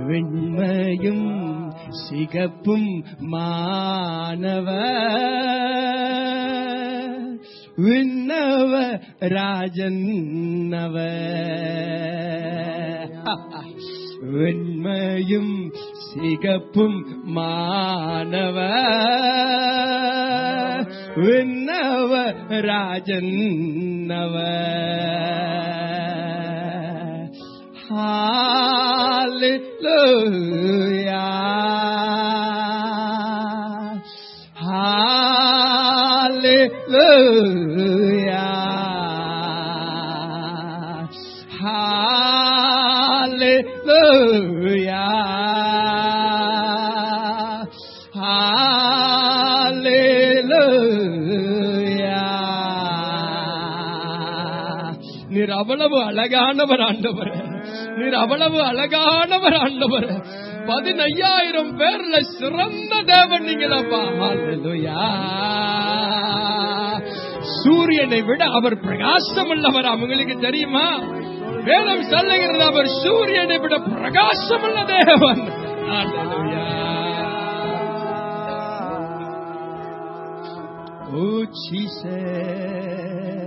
வெண்மையும் சிகப்பும் மாணவ விண்ணவ ராஜன்னவ வெண்மையும் சிகப்பும் மாணவ விண்ணவ ராஜன்னவ Hallelujah. Hallelujah. Hallelujah. Hallelujah. நீர் அவ்வளவு அழகானவர் ஆண்டவர் நீர் அவ்வளவு அழகானவர் ஆண்டவர் பதினையாயிரம் பேர்ல சிறந்த தேவன் நீங்களப்பா ஹalleluya சூரியனை விட அவர் பிரகாசம் உள்ளவர் அவங்களுக்கு தெரியுமா வேதம் சொல்லுகிறது அவர் சூரியனை விட பிரகாசம் உள்ள தேவன் ஹalleluya ஓ ஜீசஸ்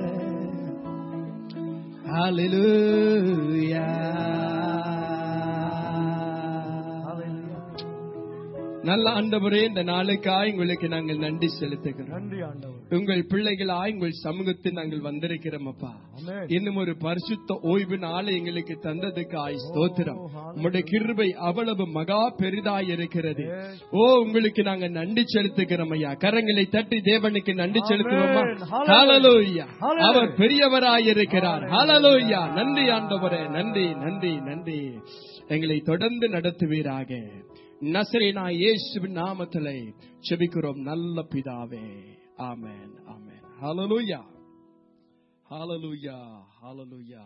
Hallelujah. நல்ல ஆண்டவரே இந்த நாளுக்காய் உங்களுக்கு நாங்கள் நன்றி செலுத்துகிறோம் நன்றி ஆண்டவர் உங்கள் பிள்ளைகளாய் உங்கள் சமூகத்தில் நாங்கள் வந்திருக்கிறோம் அப்பா ஆமென். இன்னும் ஒரு பரிசுத்த ஓய்வு நாளை எங்களுக்கு தந்ததுக்காய் ஸ்தோத்திரம் உம்முடைய கிருபை அவ்வளவு மகா பெரிதாய் இருக்கிறது ஓ உங்களுக்கு நாங்க நன்றி செலுத்துகிறோம் ஐயா கரங்களை தட்டி தேவனுக்கு நன்றி செலுத்துவோமா Amen. Hallelujah. ஹalleluya Hallelujah. அவர் பெரியவராய் இருக்கிறார் ஹalleluya நன்றி ஆண்டவரே நன்றி நன்றி நன்றி எங்களை தொடர்ந்து நடத்துவீராக நசரேனா இயேசுவின் நாமத்திலே செபிக்கிறோம் நல்ல பிதாவே ஆமென் ஆமென் ஹalleluya ஹalleluya ஹalleluya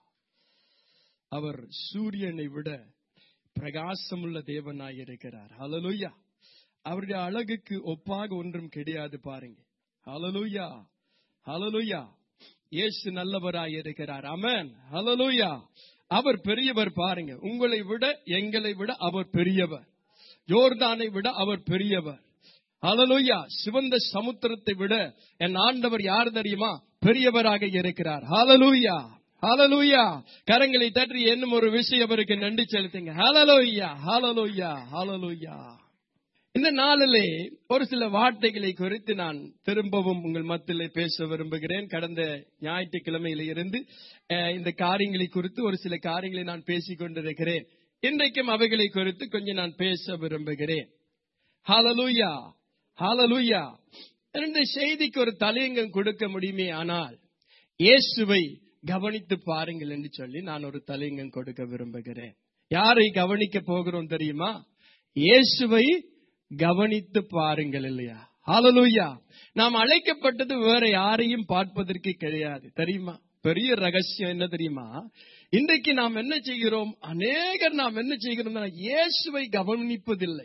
அவர் சூரியனை விட பிரகாசமுள்ள தேவனாய் இருக்கிறார் ஹalleluya அவருடைய அழகுக்கு ஒப்பாக ஒன்றும் கிடையாது பாருங்க ஹalleluya ஹalleluya இயேசு நல்லவராய் இருக்கிறார் ஆமென் ஹalleluya அவர் பெரியவர் பாருங்க உங்களை விட எங்களை விட அவர் பெரியவர் யோர்தானை விட அவர் பெரியவர் ஹalleluya சிவந்த சமுத்திரத்தை விட என் ஆண்டவர் யார் தெரியுமா பெரியவராக இருக்கிறார் ஹalleluya ஹalleluya கரங்களை தட்டி என்னும் ஒரு விஷயம் அவருக்கு நன்றி செலுத்துங்க ஹalleluya ஹalleluya ஹalleluya இந்த நாளிலே ஒரு சில வார்த்தைகளை குறித்து நான் திரும்பவும் உங்கள் மத்தியிலே பேச விரும்புகிறேன் கடந்த ஞாயிற்றுக்கிழமையில இருந்து அஹ், இந்த காரியங்களை குறித்து ஒரு சில காரியங்களை நான் பேசிக் கொண்டிருக்கிறேன் இன்றைக்கும் அவைகளை குறித்து கொஞ்சம் நான் பேச விரும்புகிறேன் ஹalleluya ஹalleluya இந்த செய்திக்கு ஒரு தலையங்கம் கொடுக்க முடியுமே ஆனால் இயேசுவை கவனித்து பாருங்கள் என்று சொல்லி நான் ஒரு தலையங்கம் கொடுக்க விரும்புகிறேன் யாரை கவனிக்க போகிறோம் தெரியுமா இயேசுவை கவனித்து பாருங்கள் இல்லையா ஹalleluya நாம் அழைக்கப்பட்டது வேற யாரையும் பார்ப்பதற்கு கிடையாது தெரியுமா பெரிய ரகசியம் என்ன தெரியுமா இன்றைக்கு நாம் என்ன செய்கிறோம் அநேகர் நாம் என்ன செய்கிறோம் இயேசுவை கவனிப்பதில்லை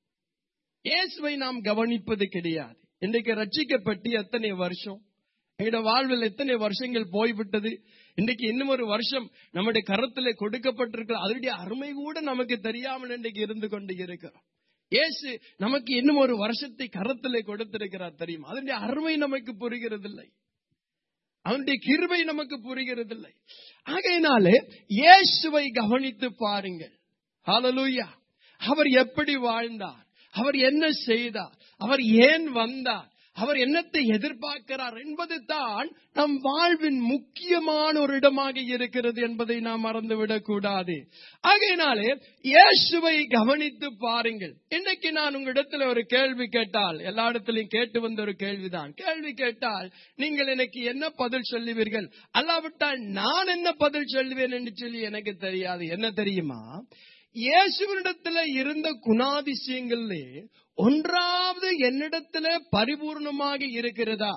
இயேசுவை நாம் கவனிப்பது கிடையாது இன்றைக்கு ரட்சிக்கப்பட்டு எத்தனை வருஷம் எங்களோட வாழ்வில் எத்தனை வருஷங்கள் போய்விட்டது இன்றைக்கு இன்னும் ஒரு வருஷம் நம்முடைய கரத்திலே கொடுக்கப்பட்டிருக்கிற அதனுடைய அருமை கூட நமக்கு தெரியாமல் இன்றைக்கு இருந்து கொண்டு இருக்கிறோம் இயேசு நமக்கு இன்னும் ஒரு வருஷத்தை கரத்திலே கொடுத்திருக்கிறார் தெரியுமா அதனுடைய அருமை நமக்கு புரிகிறதில்லை அவனுடைய கிருபை நமக்கு புரிகிறதில்லை ஆகையினாலே இயேசுவை கவனித்து பாருங்கள் ஹalleluya அவர் எப்படி வாழ்ந்தார் அவர் என்ன செய்தார் அவர் ஏன் வந்தார் அவர் என்னத்தை எதிர்பார்க்கிறார் என்பது தான் நம் வாழ்வின் முக்கியமான ஒரு இடமாக இருக்கிறது என்பதை நாம் மறந்துவிடக் கூடாது ஆகையினாலே இயேசுவை கவனித்து பாருங்கள் இன்னைக்கு நான் உங்களிடத்துல ஒரு கேள்வி கேட்டால் எல்லா இடத்திலையும் கேட்டு வந்த ஒரு கேள்விதான் கேள்வி கேட்டால் நீங்கள் எனக்கு என்ன பதில் சொல்லுவீர்கள் அல்லாவிட்டால் நான் என்ன பதில் சொல்லுவேன் என்று சொல்லி எனக்கு தெரியாது என்ன தெரியுமா இயேசுவினிடத்துல இருந்த குணாதிசயங்கள்ல ஒன்றாவது என்னிடத்துல பரிபூர்ணமாக இருக்கிறதா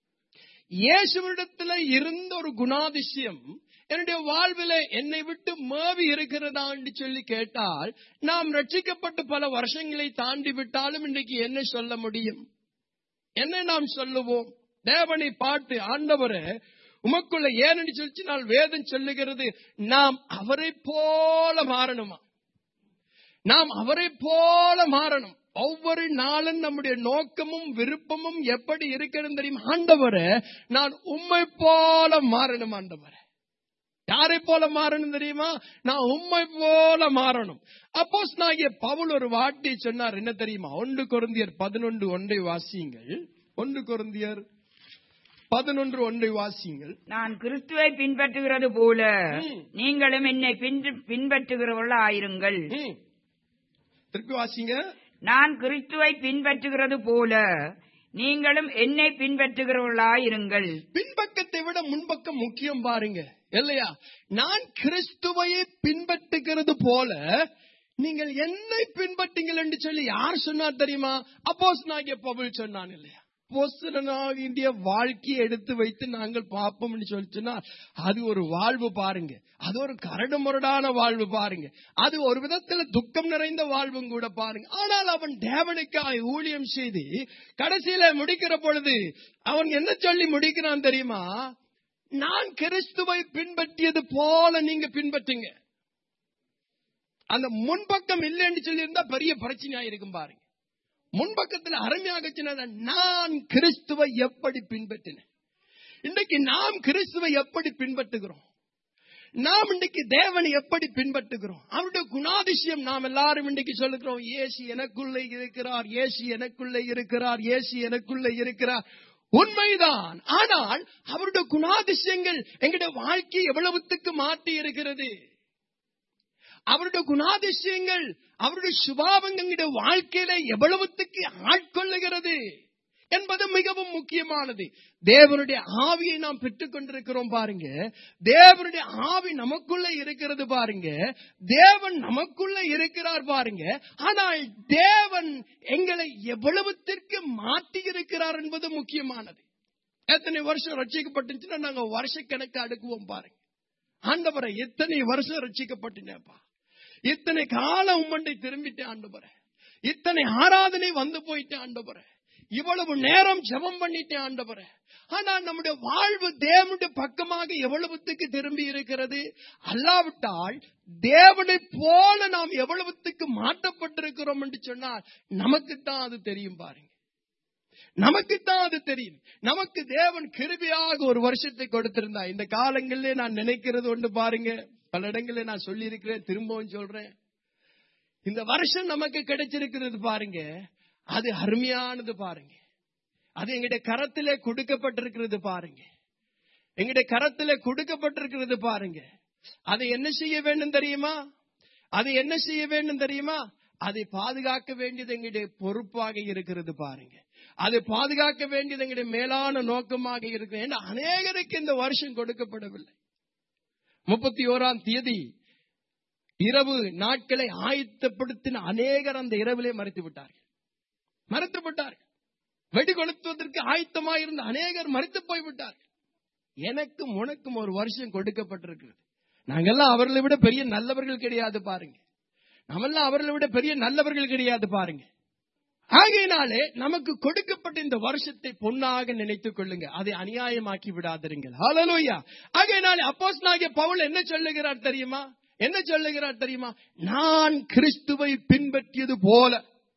இயேசுவிடத்துல இருந்த ஒரு குணாதிசயம் என்னுடைய வாழ்வில என்னை விட்டு மேவி இருக்கிறதா என்று சொல்லி கேட்டால் நாம் ரட்சிக்கப்பட்டு பல வருஷங்களை தாண்டி விட்டாலும் இன்றைக்கு என்ன சொல்ல முடியும் என்ன நாம் சொல்லுவோம் தேவனை பார்த்து ஆண்டவரே உமக்குள்ள ஏனென்று சொல்லி நான் வேதம் சொல்லுகிறது நாம் அவரை போல மாறணுமா நாம் அவரை போல மாறணும் ஒவ்வொரு நாளும் நம்முடைய நோக்கமும் விருப்பமும் எப்படி இருக்கணும் தெரியுமா ஆண்டவரே நான் உம்மை போல மாறணும் ஆண்டவரே யாரை போல மாறணும் தெரியுமா நான் உண்மை போல மாறணும் அப்போஸ் நாகிய பவுல் ஒரு வாட்டி சொன்னார் என்ன தெரியுமா ஒன்று கொருந்தியர் பதினொன்று ஒன்றை வாசியுங்கள் ஒன்று கொருந்தியர் பதினொன்று ஒன்றை வாசியுங்கள் நான் கிறிஸ்துவை பின்பற்றுகிறது போல ம். நீங்களும் என்னை பின்பற்று- பின்பற்றுகிறவர்கள் ஆயிருங்கள் ம். திருப்பி வாசிங்க நான் கிறிஸ்துவை பின்பற்றுகிறது போல நீங்களும் என்னை பின்பற்றுகிறவர்களாயிருங்கள் பின்பக்கத்தை விட முன்பக்கம் முக்கியம் பாருங்க இல்லையா நான் கிறிஸ்துவையை பின்பற்றுகிறது போல நீங்கள் என்னை பின்பற்றுங்கள் என்று சொல்லி யார் சொன்னார் தெரியுமா அப்போஸ் நாகிய பவுல் சொன்னான் இல்லையா பொசுரனாகிய வாழ்க்கையை எடுத்து வைத்து நாங்கள் பார்ப்போம் சொல்லி சொன்னால் அது ஒரு வாழ்வு பாருங்க அது ஒரு கரடு முரடான வாழ்வு பாருங்க அது ஒரு விதத்துல துக்கம் நிறைந்த வாழ்வும் கூட பாருங்க ஆனால் அவன் தேவனுக்காய் ஊழியம் செய்து கடைசியில முடிக்கிற பொழுது அவன் என்ன சொல்லி முடிக்கிறான் தெரியுமா நான் கிறிஸ்துவை பின்பற்றியது போல நீங்க பின்பற்றுங்க அந்த முன்பக்கம் இல்லைன்னு சொல்லி இருந்தா பெரிய பிரச்சனையா இருக்கும் பாருங்க முன்பக்கத்தில் அருமையாக சொன்னது நான் கிறிஸ்துவை எப்படி பின்பற்றினேன் இன்றைக்கு நாம் கிறிஸ்துவை எப்படி பின்பற்றுகிறோம் நாம் இன்றைக்கு தேவனை எப்படி பின்பற்றுகிறோம் அவருடைய குணாதிசயம் நாம் எல்லாரும் இன்றைக்கு சொல்லுகிறோம் ஏசு எனக்குள்ளே இருக்கிறார் ஏசு எனக்குள்ளே இருக்கிறார் ஏசு எனக்குள்ளே இருக்கிறார் உண்மைதான் ஆனால் அவருடைய குணாதிசயங்கள் எங்களுடைய வாழ்க்கை எவ்வளவுத்துக்கு மாற்றி இருக்கிறது அவருடைய குணாதிசயங்கள் அவருடைய சுபாவங்களுடைய வாழ்க்கையில எவ்வளவுத்துக்கு ஆட்கொள்ளுகிறது என்பது மிகவும் முக்கியமானது தேவனுடைய ஆவியை நாம் பெற்றுக் கொண்டிருக்கிறோம் பாருங்க தேவனுடைய ஆவி நமக்குள்ள இருக்கிறது பாருங்க தேவன் நமக்குள்ள இருக்கிறார் பாருங்க ஆனால் தேவன் எங்களை எவ்வளவுத்திற்கு மாற்றி இருக்கிறார் என்பது முக்கியமானது எத்தனை வருஷம் ரட்சிக்கப்பட்டுச்சுன்னா நாங்க வருஷக்கணக்கு அடுக்குவோம் பாருங்க ஆண்டவரை எத்தனை வருஷம் ரட்சிக்கப்பட்டுனேப்பா இத்தனை காலம் உம்மண்டை திரும்பிட்டேன் ஆண்டவரே இத்தனை ஆராதனை வந்து போயிட்டேன் ஆண்டவரே இவ்வளவு நேரம் ஜெபம் பண்ணிட்டேன் ஆண்டவரே ஆனா நம்முடைய வாழ்வு தேவனுடைய பக்கமாக எவ்வளவுத்துக்கு திரும்பி இருக்கிறது அல்லாவிட்டால் தேவனை போல நாம் எவ்வளவுத்துக்கு மாற்றப்பட்டிருக்கிறோம் என்று சொன்னால் நமக்குத்தான் அது தெரியும் பாருங்க நமக்குத்தான் அது தெரியும் நமக்கு தேவன் கிருபியாக ஒரு வருஷத்தை கொடுத்திருந்தா இந்த காலங்களிலே நான் நினைக்கிறது ஒன்று பாருங்க பல இடங்களில் நான் சொல்லி இருக்கிறேன் திரும்பவும் சொல்றேன் இந்த வருஷம் நமக்கு கிடைச்சிருக்கிறது பாருங்க அது அருமையானது பாருங்க அது எங்களுடைய கரத்திலே கொடுக்கப்பட்டிருக்கிறது பாருங்க எங்களுடைய கரத்திலே கொடுக்கப்பட்டிருக்கிறது பாருங்க அதை என்ன செய்ய வேண்டும் தெரியுமா அதை என்ன செய்ய வேண்டும் தெரியுமா அதை பாதுகாக்க வேண்டியது எங்களுடைய பொறுப்பாக இருக்கிறது பாருங்க அதை பாதுகாக்க வேண்டியது எங்களுடைய மேலான நோக்கமாக இருக்கு ஏன்னா அநேகருக்கு இந்த வருஷம் கொடுக்கப்படவில்லை முப்பத்தி ஓராம் தேதி இரவு நாட்களை ஆயத்தப்படுத்தின அநேகர் அந்த இரவிலே மறைத்து விட்டார்கள் மறைத்து விட்டார்கள் வெடி கொளுத்துவதற்கு ஆயத்தமாயிருந்த அநேகர் மறித்து போய்விட்டார்கள் எனக்கும் உனக்கும் ஒரு வருஷம் கொடுக்கப்பட்டிருக்கிறது நாங்கெல்லாம் அவர்களை விட பெரிய நல்லவர்கள் கிடையாது பாருங்க நாமெல்லாம் அவர்களை விட பெரிய நல்லவர்கள் கிடையாது பாருங்க ஆகையினாலே நமக்கு கொடுக்கப்பட்ட இந்த வருஷத்தை பொன்னாக நினைத்துக் கொள்ளுங்க அதை அநியாயமாக்கி விடாதிருங்கள் ஹalleluya ஆகையினாலே அப்போஸ்தலனாகிய பவுல் என்ன சொல்லுகிறார் தெரியுமா என்ன சொல்லுகிறார் தெரியுமா நான் கிறிஸ்துவை பின்பற்றியது போல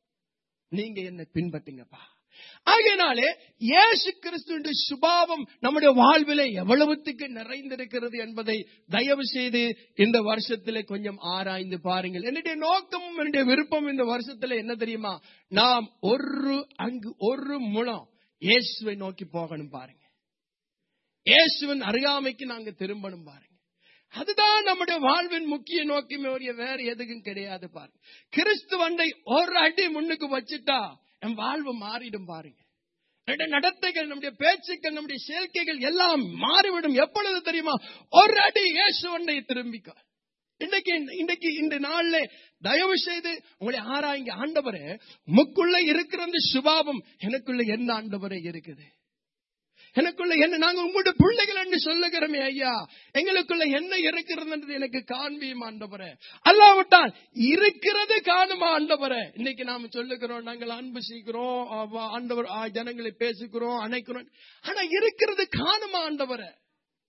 நீங்க என்ன பின்பற்றுங்கப்பா ஆகையினாலே இயேசு கிறிஸ்துவின் சுபாவம் நம்முடைய வாழ்விலே எவ்வளவுத்துக்கு நிறைந்திருக்கிறது என்பதை தயவு செய்து இந்த வருஷத்திலே கொஞ்சம் ஆராய்ந்து பாருங்கள் என்னுடைய நோக்கமும் என்னுடைய விருப்பம் இந்த வருஷத்துல என்ன தெரியுமா நாம் ஒரு அங்கு ஒரு முழம் இயேசுவை நோக்கி போகணும் பாருங்க இயேசுவின் அருகாமைக்கு நாங்க திரும்பணும் பாருங்க அதுதான் நம்முடைய வாழ்வின் முக்கிய நோக்கமே ஒழிய வேற எதுக்கும் கிடையாது பாருங்க கிறிஸ்துவண்டை ஒரு அடி முன்னுக்கு வச்சுட்டா என் வாழ்வு மாறிடும் பாருங்க நம்முடைய நடத்தைகள் நம்முடைய பேச்சுக்கள் நம்முடைய சேர்க்கைகள் எல்லாம் மாறிவிடும் எப்பொழுது தெரியுமா ஒரு அடி இயேசுவண்டை திரும்பிக்க இன்னைக்கு இன்னைக்கு இந்த நாள்ல தயவு செய்து உங்களை ஆராய்ங்க ஆண்டவரே முக்குள்ள இருக்கிற அந்த சுபாவம் எனக்குள்ள என்ன ஆண்டவரே இருக்குது எனக்குள்ள என்ன நாங்க உங்களுடைய பிள்ளைகள் என்று சொல்லுகிறோமே ஐயா எங்களுக்குள்ள என்ன இருக்கிறது எனக்கு காண்பியும் ஆண்டவரே அல்லாவிட்டால் இருக்கிறது காணுமா ஆண்டவரே இன்னைக்கு நாம சொல்லுகிறோம் நாங்கள் அன்பு செய்கிறோம் அவ- ஆண்டவர் ஆ, ஜனங்களை பேசுகிறோம் அணைக்கிறோம் ஆனா இருக்கிறது காணுமா ஆண்டவரே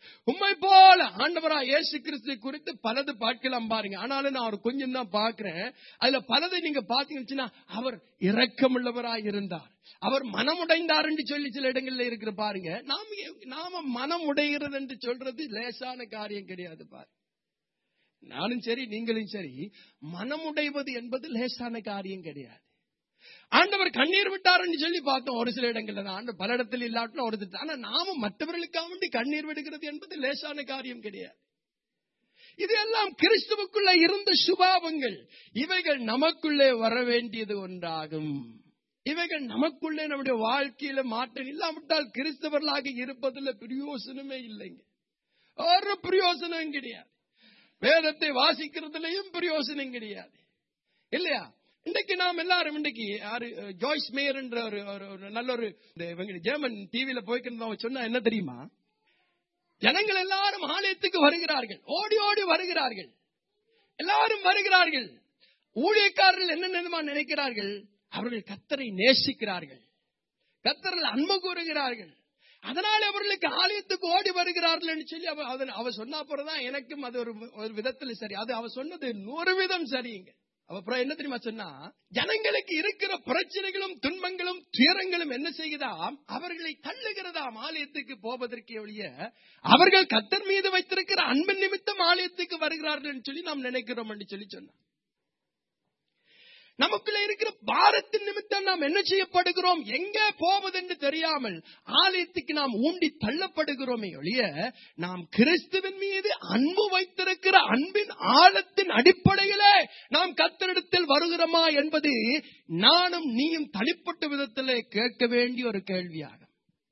உண்மை போல ஆண்டவரா இயேசு கிறிஸ்து குறித்து பலது பார்க்கலாம் பாருங்க ஆனாலும் நான் ஒரு கொஞ்சம் தான் பார்க்கிறேன் அதுல பலதை நீங்க பாத்தீங்கன்னா அவர் இரக்கமுள்ளவராய் இருந்தார் அவர் மனமுடைந்தார் என்று சொல்லி சில இடங்கள்ல இருக்கிற பாருங்க நாம நாம மனம் உடைகிறது என்று சொல்றது லேசான காரியம் கிடையாது பாரு நானும் சரி நீங்களும் சரி மனமுடைவது என்பது லேசான காரியம் கிடையாது ஆண்டவர் கண்ணீர் விட்டார்னு சொல்லி பார்த்தோம் ஒரு சில இடங்கள்ல தான். ஆண்டு பல இடத்துல இல்லாட்டும் ஒரு இடத்துல. ஆனா நாம மற்றவர்களுக்காக வேண்டி கண்ணீர் விடுகிறது என்பது லேசான காரியம் கிடையாது இது எல்லாம் கிறிஸ்துவுக்குள்ள இருந்த சுபாவங்கள் இவைகள் நமக்குள்ளே வர வேண்டியது ஒன்றாகும் இவைகள் நமக்குள்ளே நம்முடைய வாழ்க்கையில மாற்றம் இல்லாவிட்டால் கிறிஸ்தவர்களாக இருப்பதில் பிரயோசனமே இல்லைங்க ஒரு பிரயோசனம் கிடையாது வேதத்தை வாசிக்கிறதுலயும் பிரயோசனம் கிடையாது இல்லையா இன்றைக்கு நாம் எல்லாரும் இன்றைக்கு யாரு அஹ், ஜாய்ஸ் மேயர் என்ற ஒரு ஒரு- ஒரு நல்ல ஒரு இந்த இவங்க ஜெர்மன் டிவியில போய்க்கிருந்தவங்க அவங்க சொன்னா என்ன தெரியுமா ஜனங்கள் எல்லாரும் ஆலயத்துக்கு வருகிறார்கள் ஓடி ஓடி வருகிறார்கள் எல்லாரும் வருகிறார்கள் ஊழியக்காரர்கள் என்னென்னமா நினைக்கிறார்கள் அவர்கள் கத்தரை நேசிக்கிறார்கள் கத்தரில் அன்பு கூறுகிறார்கள் அதனால அவர்களுக்கு ஆலயத்துக்கு ஓடி வருகிறார்கள் என்று சொல்லி அவ அதன்- அவ சொன்ன அப்புறம்தான் எனக்கும் அது ஒரு ஒரு விதத்தில் சரி அது அவ சொன்னது நூறு விதம் சரிங்க அவ அப்புறம் என்ன தெரியுமா சொன்னா ஜனங்களுக்கு இருக்கிற பிரச்சனைகளும் துன்பங்களும் துயரங்களும் என்ன செய்யுதாம் அவர்களை தள்ளுகிறதாம் ஆலயத்துக்கு போவதற்கு ஒழிய அவர்கள் கத்தர் மீது வைத்திருக்கிற அன்பின் நிமித்தம் ஆலயத்துக்கு வருகிறார்கள் என்று சொல்லி நாம் நினைக்கிறோம் என்று சொல்லி சொன்னார் நமக்குள்ள இருக்கிற பாரத்தின் நிமித்தம் நாம் என்ன செய்யப்படுகிறோம் எங்க போவது என்று தெரியாமல் ஆலயத்துக்கு நாம் ஊண்டி தள்ளப்படுகிறோமே ஒழிய நாம் கிறிஸ்துவின் மீது அன்பு வைத்திருக்கிற அன்பின் ஆழத்தின் அடிப்படையிலே நாம் கத்தரிடத்தில் வருகிறோமா என்பது நானும் நீயும் தனிப்பட்ட விதத்திலே கேட்க வேண்டிய ஒரு கேள்வியாகும்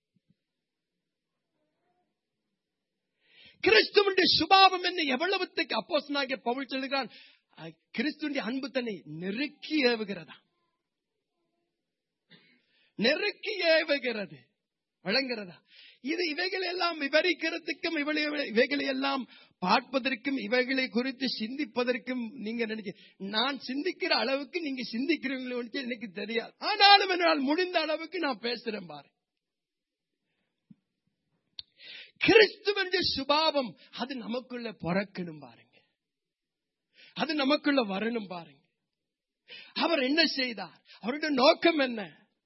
கிறிஸ்துவனுடைய சுபாவம் என்ன எவ்வளவுத்துக்கு அப்போஸ்தலனாகிய பவுல் சொல்லுகிறான் அஹ், கிறிஸ்துவனுடைய அன்பு தன்னை நெருக்கி ஏவுகிறதா நெருக்கி ஏவுகிறது வழங்குகிறதா இது இவைகள் எல்லாம் விவரிக்கிறதுக்கும் இவளை இவைகளை எல்லாம் பார்ப்பதற்கும் இவைகளை குறித்து சிந்திப்பதற்கும் நீங்க நினைக்க நான் சிந்திக்கிற அளவுக்கு நீங்க சிந்திக்கிறீங்களோ எனக்கு தெரியாது ஆனாலும் என்னால் முடிந்த அளவுக்கு நான் பேசுறேன் பாரு கிறிஸ்துவனுடைய சுபாவம் அது நமக்குள்ள பிறக்கணும் பாருங்க அது நமக்குள்ள வரணும் பாருங்க அவர் என்ன செய்தார் அவருடைய நோக்கம் என்ன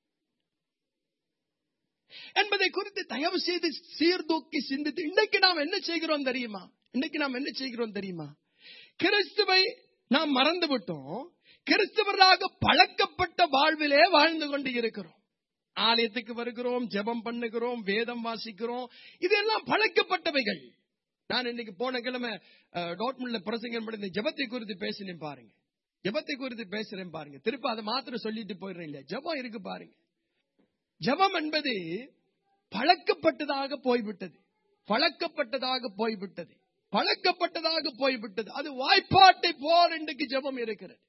என்பதை குறித்து தயவு செய்து சீர்தூக்கி சிந்தித்து இன்னைக்கு நாம் என்ன செய்கிறோம் தெரியுமா இன்னைக்கு நாம் என்ன செய்கிறோம் தெரியுமா கிறிஸ்துவை நாம் மறந்து விட்டோம் கிறிஸ்தவர்களாக பழக்கப்பட்ட வாழ்விலே வாழ்ந்து கொண்டு இருக்கிறோம் ஆலயத்துக்கு வருகிறோம் ஜெபம் பண்ணுகிறோம் வேதம் வாசிக்கிறோம் இதெல்லாம் பழக்கப்பட்டவைகள் நான் இன்னைக்கு போன கிழமை டோட்முல்ல பிரசங்கம் பண்ணி ஜெபத்தை குறித்து பேசினேன் பாருங்க ஜெபத்தை குறித்து பேசுறேன் பாருங்க திருப்ப அதை மாத்திரம் சொல்லிட்டு போயிடுறேன் இல்லையா ஜெபம் இருக்கு பாருங்க ஜெபம் என்பது பழக்கப்பட்டதாக போய்விட்டது பழக்கப்பட்டதாக போய்விட்டது பழக்கப்பட்டதாக போய்விட்டது அது வாய்ப்பாட்டை போல் இன்றைக்கு ஜெபம் இருக்கிறது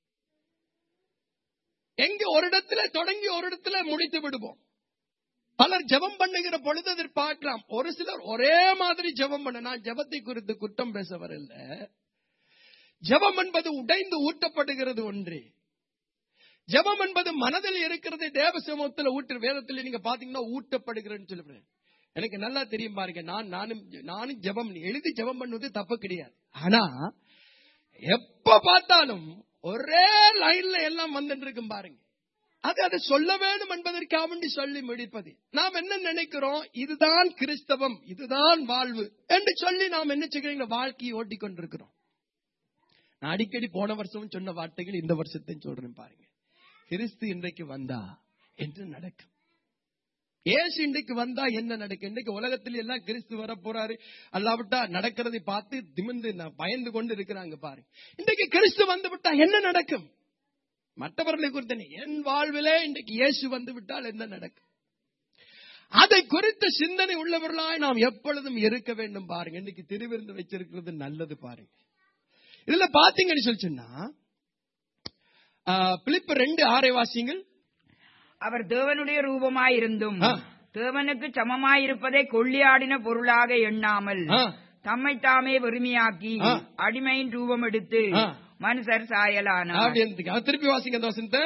எங்க ஒரு இடத்துல தொடங்கி ஒரு இடத்துல முடித்து விடுவோம் பலர் ஜெபம் பண்ணுகிற பொழுது அதை பார்க்கலாம் ஒரு சிலர் ஒரே மாதிரி ஜெபம் பண்ண நான் ஜெபத்தை குறித்து குற்றம் பேச வரல ஜெபம் என்பது உடைந்து ஊட்டப்படுகிறது ஒன்று ஜெபம் என்பது மனதில் இருக்கிறது தேவ சமூகத்தில் ஊற்று வேதத்தில் நீங்க பாத்தீங்கன்னா ஊட்டப்படுகிறேன்னு சொல்லுறேன் எனக்கு நல்லா தெரியும் பாருங்க நான் நானும் நானும் ஜெபம் எழுதி ஜெபம் பண்ணுவது தப்பு கிடையாது ஆனா எப்ப பார்த்தாலும் ஒரே லைன்ல எல்லாம் வந்துட்டு இருக்கும் பாருங்க அது அதை சொல்ல வேண்டும் என்பதற்காக வேண்டி சொல்லி முடிப்பது நாம் என்ன நினைக்கிறோம் இதுதான் கிறிஸ்தவம் இதுதான் வாழ்வு என்று சொல்லி நாம் என்ன செய்கிறோம் வாழ்க்கையை ஓட்டி கொண்டிருக்கிறோம் நான் அடிக்கடி போன வருஷம் சொன்ன வார்த்தைகள் இந்த வருஷத்தையும் சொல்றேன் பாருங்க கிறிஸ்து இன்றைக்கு வந்தா என்று நடக்கும் ஏசு இன்றைக்கு வந்தா என்ன நடக்கும் இன்றைக்கு உலகத்தில் எல்லாம் கிறிஸ்து வர போறாரு அல்லாவிட்டா நடக்கிறதை பார்த்து திமிந்து ந- பயந்து கொண்டு இருக்கிறாங்க பாருங்க இன்றைக்கு கிறிஸ்து வந்து விட்டா என்ன நடக்கும் மற்றவர்களை குறித்து என்ன? என் வாழ்விலே இன்றைக்கு இயேசு வந்து விட்டால் என்ன நடக்கும் அதை குறித்த சிந்தனை உள்ளவர்களாய் நாம் எப்பொழுதும் இருக்க வேண்டும் பாருங்க இன்னைக்கு திருவிருந்து வச்சிருக்கிறது நல்லது பாருங்க இதுல பாத்தீங்கன்னு சொல்லி சொன்னா ஆ, பிலிப்பு ரெண்டு ஆறை வாசிங்கள் அவர் தேவனுடைய ரூபமாயிருந்தும் ஆ. தேவனுக்கு சமமாயிருப்பதை கொள்ளியாடின பொருளாக எண்ணாமல் ஆ. தம்மை தாமே வெறுமையாக்கி ஆ. அடிமையின் ரூபம் எடுத்து ஆ. மனுஷர் சாயலானார் அப்படி இருந்துக்கு. அது திருப்பி வாசிங்க அந்த வசனத்தை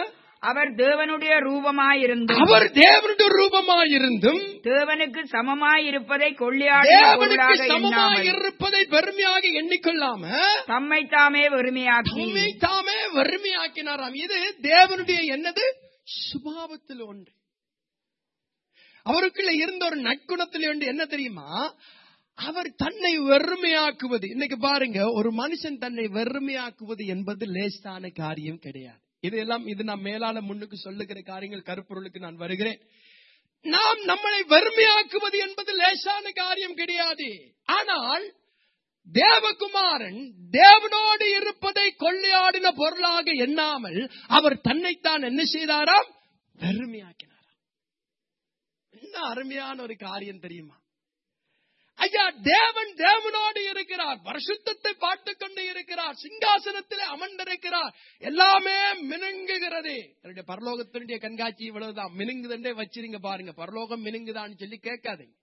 அவர் தேவனுடைய ரூபமாயிருந்தும் அவர் தேவனுடைய ரூபமாயிருந்தும் தேவனுக்கு சமமாயிருப்பதை கொள்ளையாடிய தேவனுக்கு பொருளாக சமமாக எண்ணாமல் இருப்பதை பெருமையாக எண்ணிக்கொள்ளாம தம்மை தாமே வெறுமையாக்கி தம்மை தாமே வறுமையாக்கினாராம் இது தேவனுடைய என்னது சுபாவத்தில் ஒன்று அவருக்குள்ள இருந்த ஒரு நற்குணத்தில் ஒன்று என்ன தெரியுமா அவர் தன்னை வெறுமையாக்குவது இன்னைக்கு பாருங்க ஒரு மனுஷன் தன்னை வெறுமையாக்குவது என்பது லேசான காரியம் கிடையாது இதெல்லாம் இது நான் மேலால முன்னுக்கு சொல்லுகிற காரியங்கள் கருப்பொருளுக்கு நான் வருகிறேன் நாம் நம்மளை வெறுமையாக்குவது என்பது லேசான காரியம் கிடையாது ஆனால் தேவகுமாரன் தேவனோடு இருப்பதை கொள்ளையாடின பொருளாக எண்ணாமல் அவர் தன்னைத்தான் என்ன செய்தாராம் வெறுமையாக்கினாராம் என்ன அருமையான ஒரு காரியம் தெரியுமா ஐயா தேவன் தேவனோடு இருக்கிறார் பரிசுத்தத்தை பார்த்துக் கொண்டு இருக்கிறார் சிங்காசனத்தில் அமர்ந்திருக்கிறார் எல்லாமே மினுங்குகிறது என்னுடைய பரலோகத்தினுடைய கண்காட்சி இவ்வளவுதான் மினுங்குதுன்றே வச்சிருங்க பாருங்க பரலோகம் மினுங்குதான்னு சொல்லி கேட்காதீங்க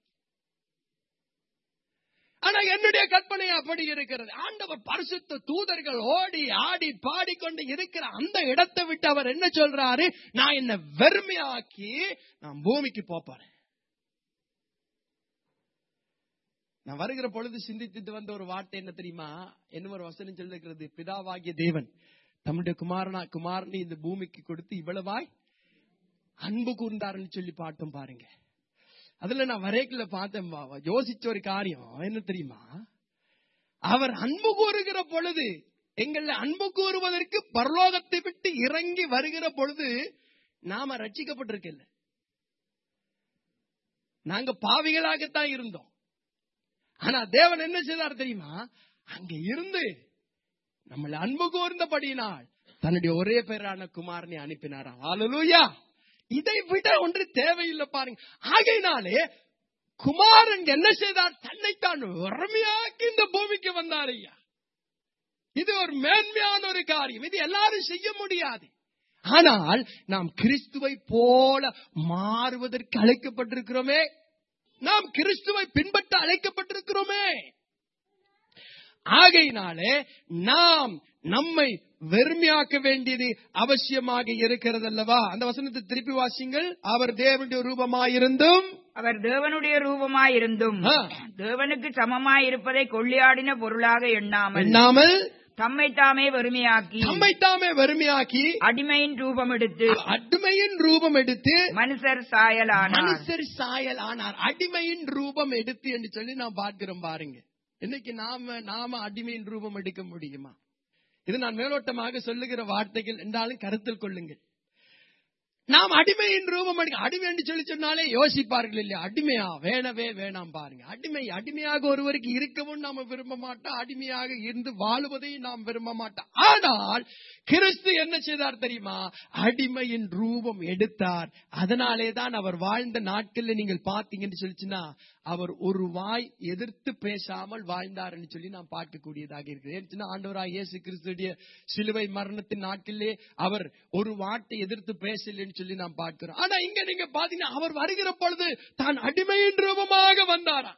ஆனா என்னுடைய கற்பனை அப்படி இருக்கிறது ஆண்டவர் பரிசுத்த தூதர்கள் ஓடி ஆடி பாடிக்கொண்டு இருக்கிற அந்த இடத்தை விட்டு அவர் என்ன சொல்றாரு நான் என்ன வெறுமையாக்கி நான் பூமிக்கு போறேன் நான் வருகிற பொழுது சிந்தித்துட்டு வந்த ஒரு வார்த்தை என்ன தெரியுமா என்ன ஒரு வசனம் சொல்லுகிறது பிதாவாகிய தேவன் தம்முடைய குமாரனா குமாரனை இந்த பூமிக்கு கொடுத்து இவ்வளவாய் அன்பு கூர்ந்தாருன்னு சொல்லி பாட்டும் பாருங்க அதுல நான் வரைக்குள்ள பார்த்தேன் பாவா. யோசிச்ச ஒரு காரியம் என்ன தெரியுமா அவர் அன்பு கூறுகிற பொழுது எங்களை அன்பு கூறுவதற்கு பரலோகத்தை விட்டு இறங்கி வருகிற பொழுது நாம ரட்சிக்கப்பட்டிருக்கல நாங்க பாவிகளாகத்தான் இருந்தோம் ஆனா தேவன் என்ன செய்தார் தெரியுமா அங்க இருந்து நம்மளை அன்பு கூர்ந்தபடியினால் தன்னுடைய ஒரே பேரான குமாரனை அனுப்பினாராம் ஹalleluya இதை விட ஒன்று தேவையில்லை பாருங்க ஆகையினாலே குமாரன் என்ன செய்தார் தன்னைத்தான் வறுமையாக்கி இந்த பூமிக்கு வந்தார் ஐயா இது ஒரு மேன்மையான ஒரு காரியம் இது எல்லாரும் செய்ய முடியாது ஆனால் நாம் கிறிஸ்துவை போல மாறுவதற்கு அழைக்கப்பட்டிருக்கிறோமே நாம் கிறிஸ்துவை பின்பற்ற அழைக்கப்பட்டிருக்கிறோமே ஆகையினாலே நாம் நம்மை வெறுமையாக்க வேண்டியது அவசியமாக இருக்கிறது அல்லவா அந்த வசனத்தை திருப்பி வாசிங்கள் அவர் தேவனுடைய ரூபமாயிருந்தும் அவர் தேவனுடைய ரூபமாயிருந்தும் ஆ. தேவனுக்கு சமமாயிருப்பதை கொள்ளையாடின பொருளாக எண்ணாமல் எண்ணாமல் தம்மை தாமே வெறுமையாக்கி தம்மை தாமே வெறுமையாக்கி அடிமையின் ரூபம் எடுத்து அடிமையின் ரூபம் எடுத்து மனுஷர் சாயலானார் மனுஷர் சாயல் ஆனார் அடிமையின் ரூபம் எடுத்து என்று சொல்லி நாம் பார்க்கிறோம் பாருங்க இன்னைக்கு நாம நாம அடிமையின் ரூபம் எடுக்க முடியுமா இது நான் மேலோட்டமாக சொல்லுகிற வார்த்தைகள் என்றாலும் கருத்தில் கொள்ளுங்கள் நாம் அடிமையின் ரூபம் எடுக்க அடிமை என்று சொல்லி சொன்னாலே யோசிப்பார்கள் இல்லையா அடிமையா வேணவே வேணாம் பாருங்க அடிமை அடிமையாக ஒருவருக்கு இருக்கவும் நாம விரும்ப மாட்டோம் அடிமையாக இருந்து வாழுவதையும் நாம் விரும்ப மாட்டோம் ஆனால் கிறிஸ்து என்ன செய்தார் தெரியுமா அடிமையின் ரூபம் எடுத்தார் அதனாலே தான் அவர் வாழ்ந்த நாட்கள்ல நீங்கள் பார்த்தீங்கன்னு சொல்லிச்சுன்னா அவர் ஒரு வாய் எதிர்த்து பேசாமல் வாழ்ந்தார்னு சொல்லி நாம் பார்க்கக்கூடியதாக இருக்குது ஏன்னு சொன்னா, ஆண்டவராய் இயேசு கிறிஸ்துடைய சிலுவை மரணத்தின் நாட்களிலே அவர் ஒரு வார்த்தை எதிர்த்து பேசலன்னு சொல்லி நாம் பார்க்கிறோம் ஆனா இங்க நீங்க பாத்தீங்கன்னா அவர் வருகிற பொழுது தான் அடிமையின் ரூபமாக வந்தாரா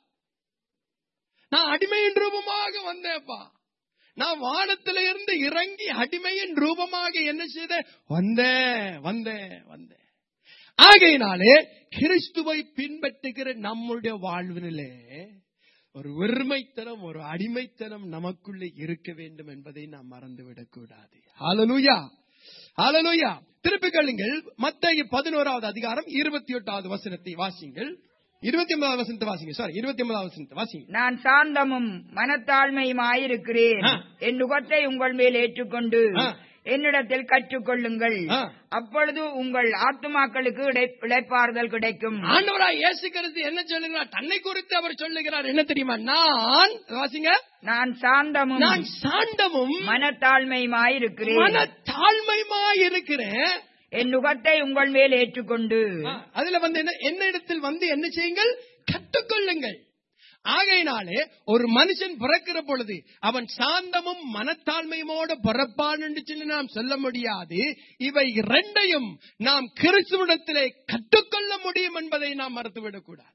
நான் அடிமையின் ரூபமாக வந்தேன்ப்பா நான் வானத்தில இருந்து இறங்கி அடிமையின் ரூபமாக என்ன செய்த வந்தேன் வந்தேன் வந்தேன் ஆகையினாலே கிறிஸ்துவை பின்பற்றுகிற நம்முடைய வாழ்வினிலே ஒரு வெறுமைத்தனம் ஒரு அடிமைத்தனம் நமக்குள்ளே இருக்க வேண்டும் என்பதை நாம் மறந்துவிடக் கூடாது ஹalleluya ஹalleluya திருப்பி கேளுங்கள் மத்தேயு பதினோராவது அதிகாரம் இருபத்தி எட்டாவது வசனத்தை வாசிங்கள் இருபத்தி ஒன்பதாவது வசனத்தை வாசிங்க சாரி இருபத்தி ஒன்பதாவது வசனத்தை வாசிங்க நான் சாந்தமும் மனத்தாழ்மையுமாயிருக்கிறேன் ஆ. என் நுகத்தை உங்கள் மேல் ஏற்றுக்கொண்டு ஆ. என்னிடத்தில் கற்றுக்கொள்ளுங்கள் ஆ. அப்பொழுது உங்கள் ஆத்துமாக்களுக்கு இடை- இளைப்பாறுதல் கிடைக்கும் ஆண்டவராய் இயேசு கிறிஸ்து என்ன சொல்லுகிறார் தன்னை குறித்து அவர் சொல்லுகிறார் என்ன தெரியுமா நான் வாசிங்க நான் சாந்தமும் நான் சாண்டமும் மனத்தாழ்மையுமாயிருக்கிறேன் மன தாழ்மையுமாய் இருக்கிறேன் என் நுகத்தை உங்கள் மேல் ஏற்றுக்கொண்டு ஆ, அதுல வந்து என்ன என்ன இடத்தில் வந்து என்ன செய்யுங்கள் கற்றுக்கொள்ளுங்கள் ஆகையினாலே ஒரு மனுஷன் பிறக்கிற பொழுது அவன் சாந்தமும் மனத்தாழ்மையுமோடு பிறப்பான் என்று சொல்லி நாம் சொல்ல முடியாது இவை இரண்டையும் நாம் கிறிஸ்துவிடத்திலே கற்றுக்கொள்ள முடியும் என்பதை நாம் மறுத்துவிடக் கூடாது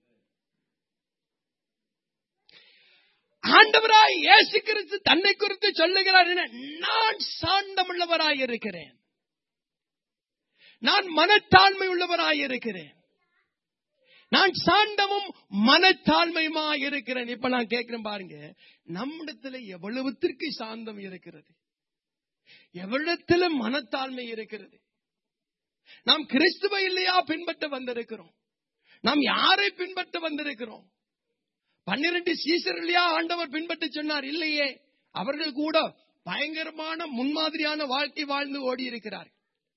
ஆண்டவராய் இயேசு கிறிஸ்து தன்னை குறித்து சொல்லுகிறார் என்ன நான் சாந்தமுள்ளவராய் இருக்கிறேன் நான் மனத்தாழ்மை உள்ளவராய் இருக்கிறேன் நான் சாண்டமும் மனத்தாழ்மையுமா இருக்கிறேன் இப்ப நான் கேட்கிறேன் பாருங்க நம்மிடத்துல எவ்வளவுத்திற்கு சாந்தம் இருக்கிறது எவ்வளத்துல மனத்தாழ்மை இருக்கிறது நாம் கிறிஸ்துவை இல்லையா பின்பற்ற வந்திருக்கிறோம் நாம் யாரை பின்பற்ற வந்திருக்கிறோம் பன்னிரண்டு சீசர் இல்லையா ஆண்டவர் பின்பற்ற சொன்னார் இல்லையே அவர்கள் கூட பயங்கரமான முன்மாதிரியான வாழ்க்கை வாழ்ந்து ஓடி இருக்கிறார்கள்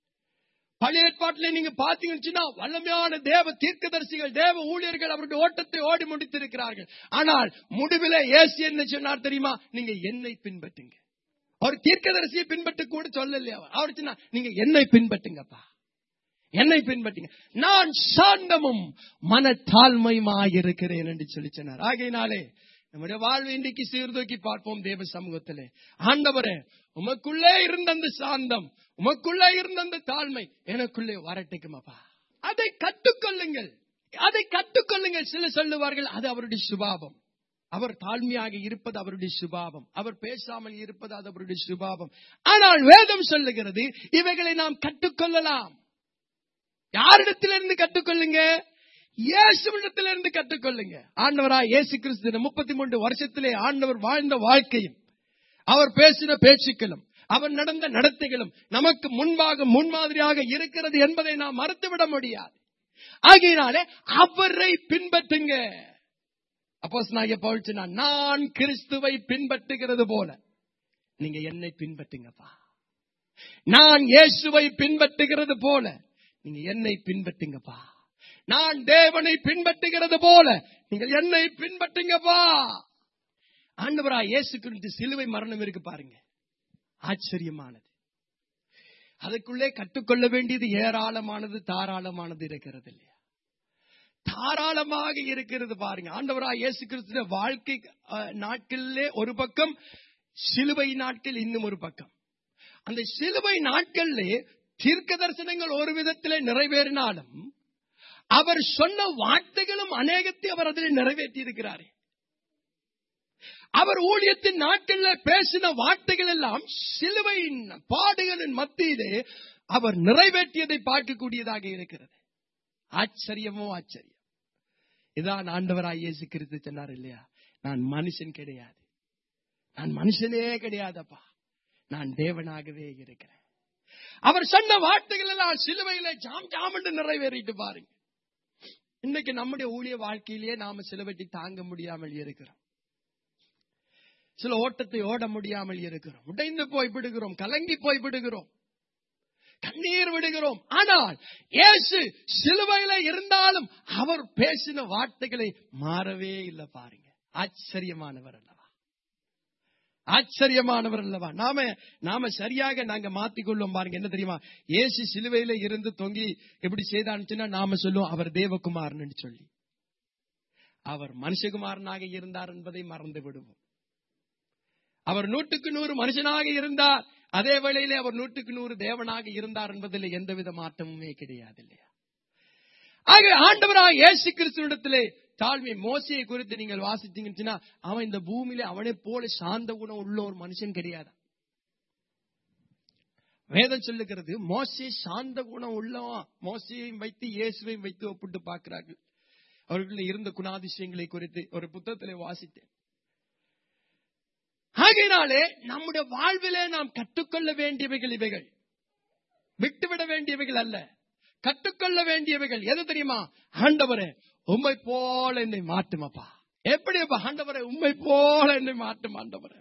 பழைய ஏற்பாட்டிலே நீங்க பாத்தீங்கன்னா வல்லமையான தேவ தீர்க்கதரிசிகள் தேவ ஊழியர்கள் அவருடைய ஓட்டத்தை ஓடி முடித்திருக்கிறார்கள் ஆனால் முடிவில ஏசு என்ன சொன்னார் தெரியுமா நீங்க என்னை பின்பற்றுங்க அவர் தீர்க்கதரிசியை பின்பற்ற கூட சொல்லலையா அவர் அவர் சொன்னார் நீங்க என்னை பின்பற்றுங்கப்பா என்னை பின்பற்றுங்க நான் சாந்தமும் மனத்தாழ்மையுமாயிருக்கிறேன் என்று சொல்லி சொன்னார் ஆகையினாலே நம்முடைய வாழ்வை இன்றைக்கு சீர்தூக்கி பார்ப்போம் தேவ சமூகத்திலே ஆண்டவரே உமக்குள்ளே இருந்த அந்த சாந்தம் உமக்குள்ளே இருந்த அந்த தாழ்மை எனக்குள்ளே வரட்டுக்குமாப்பா அதை கற்றுக்கொள்ளுங்கள் அதை கற்றுக்கொள்ளுங்கள் சில சொல்லுவார்கள் அது அவருடைய சுபாவம் அவர் தாழ்மையாக இருப்பது அவருடைய சுபாவம் அவர் பேசாமல் இருப்பது அது அவருடைய சுபாவம் ஆனால் வேதம் சொல்லுகிறது இவைகளை நாம் கற்றுக்கொள்ளலாம் யாரிடத்திலிருந்து கற்றுக்கொள்ளுங்க இயேசுவிடத்திலிருந்து கற்றுக்கொள்ளுங்க ஆண்டவரா இயேசு கிறிஸ்து முப்பத்தி மூன்று வருஷத்திலே ஆண்டவர் வாழ்ந்த வாழ்க்கையும் அவர் பேசின பேச்சுக்களும் அவர் நடந்த நடத்தைகளும் நமக்கு முன்பாக முன்மாதிரியாக இருக்கிறது என்பதை நாம் மறுத்துவிட முடியாது ஆகையினாலே அவரை பின்பற்றுங்க அப்போ பவுல் சொன்னார் நான் கிறிஸ்துவை பின்பற்றுகிறது போல நீங்க என்னை பின்பற்றுங்கப்பா நான் இயேசுவை பின்பற்றுகிறது போல நீங்க என்னை பின்பற்றுங்கப்பா நான் தேவனை பின்பற்றுகிறது போல நீங்கள் என்னை பின்பற்றுங்கப்பா ஆண்டவரா இயேசு கிறிஸ்து சிலுவை மரணம் இருக்கு பாருங்க ஆச்சரியமானது அதுக்குள்ளே கற்றுக்கொள்ள வேண்டியது ஏராளமானது தாராளமானது இருக்கிறது இல்லையா தாராளமாக இருக்கிறது பாருங்க ஆண்டவரா இயேசு கிறிஸ்து வாழ்க்கை அஹ், நாட்களிலே ஒரு பக்கம் சிலுவை நாட்கள் இன்னும் ஒரு பக்கம் அந்த சிலுவை நாட்களிலே தீர்க்க தரிசனங்கள் ஒரு விதத்திலே நிறைவேறினாலும் அவர் சொன்ன வார்த்தைகளும் அநேகத்தை அவர் அதில் நிறைவேற்றி இருக்கிறாரே அவர் ஊழியத்தின் நாட்களில் பேசின வார்த்தைகள் எல்லாம் சிலுவையின் பாடுகளின் மத்தியிலே அவர் நிறைவேற்றியதை பார்க்கக்கூடியதாக இருக்கிறது ஆச்சரியமோ ஆச்சரியம் இதான் ஆண்டவராய் இயேசு கிறிஸ்து சொன்னார் இல்லையா நான் மனுஷன் கிடையாது நான் மனுஷனே கிடையாதப்பா நான் தேவனாகவே இருக்கிறேன் அவர் சொன்ன வார்த்தைகள் எல்லாம் சிலுவையில ஜாம் ஜாம் என்று நிறைவேறிட்டு பாருங்க இன்னைக்கு நம்முடைய ஊழிய வாழ்க்கையிலேயே நாம சிலுவைக்கு தாங்க முடியாமல் இருக்கிறோம் சில ஓட்டத்தை ஓட முடியாமல் இருக்கிறோம் உடைந்து போய் விடுகிறோம் கலங்கி போய் விடுகிறோம் கண்ணீர் விடுகிறோம் ஆனால் இயேசு சிலுவையில இருந்தாலும் அவர் பேசின வார்த்தைகளை மாறவே இல்லை பாருங்க ஆச்சரியமானவர் அல்லவா ஆச்சரியமானவர் அல்லவா நாம நாம சரியாக நாங்க மாத்திக்கொள்ளும் பாருங்க என்ன தெரியுமா இயேசு சிலுவையில இருந்து தொங்கி எப்படி செய்தான்னு நாம சொல்லுவோம் அவர் தேவகுமாரன் சொல்லி அவர் மனுஷகுமாரனாக இருந்தார் என்பதை மறந்து விடுவோம் அவர் நூற்றுக்கு நூறு மனுஷனாக இருந்தார் அதே வேளையிலே அவர் நூற்றுக்கு நூறு தேவனாக இருந்தார் என்பதில் எந்தவித மாற்றமுமே கிடையாது இல்லையா ஆக ஆண்டவராக இயேசு கிறிஸ்துவிடத்திலே தாழ்மை மோசையை குறித்து நீங்கள் வாசித்தீங்கன்னா அவன் இந்த பூமியில அவனை போல சாந்த குணம் உள்ள ஒரு மனுஷன் கிடையாது வேதம் சொல்லுகிறது மோசே சாந்த குணம் உள்ளவன் மோசையையும் வைத்து இயேசுவையும் வைத்து ஒப்பிட்டு பார்க்கிறார்கள் அவர்கள் இருந்த குணாதிசயங்களை குறித்து ஒரு புத்தகத்திலே வாசித்தேன் ஆகையினாலே நம்முடைய வாழ்விலே நாம் கற்றுக்கொள்ள வேண்டியவைகள் இவைகள் விட்டுவிட வேண்டியவைகள் அல்ல கற்றுக்கொள்ள வேண்டியவைகள் எது தெரியுமா ஆண்டவரே உம்மை போல என்னை மாட்டுமப்பா எப்படி அப்பா ஆண்டவரே உம்மை போல என்னை மாட்டும் ஆண்டவரே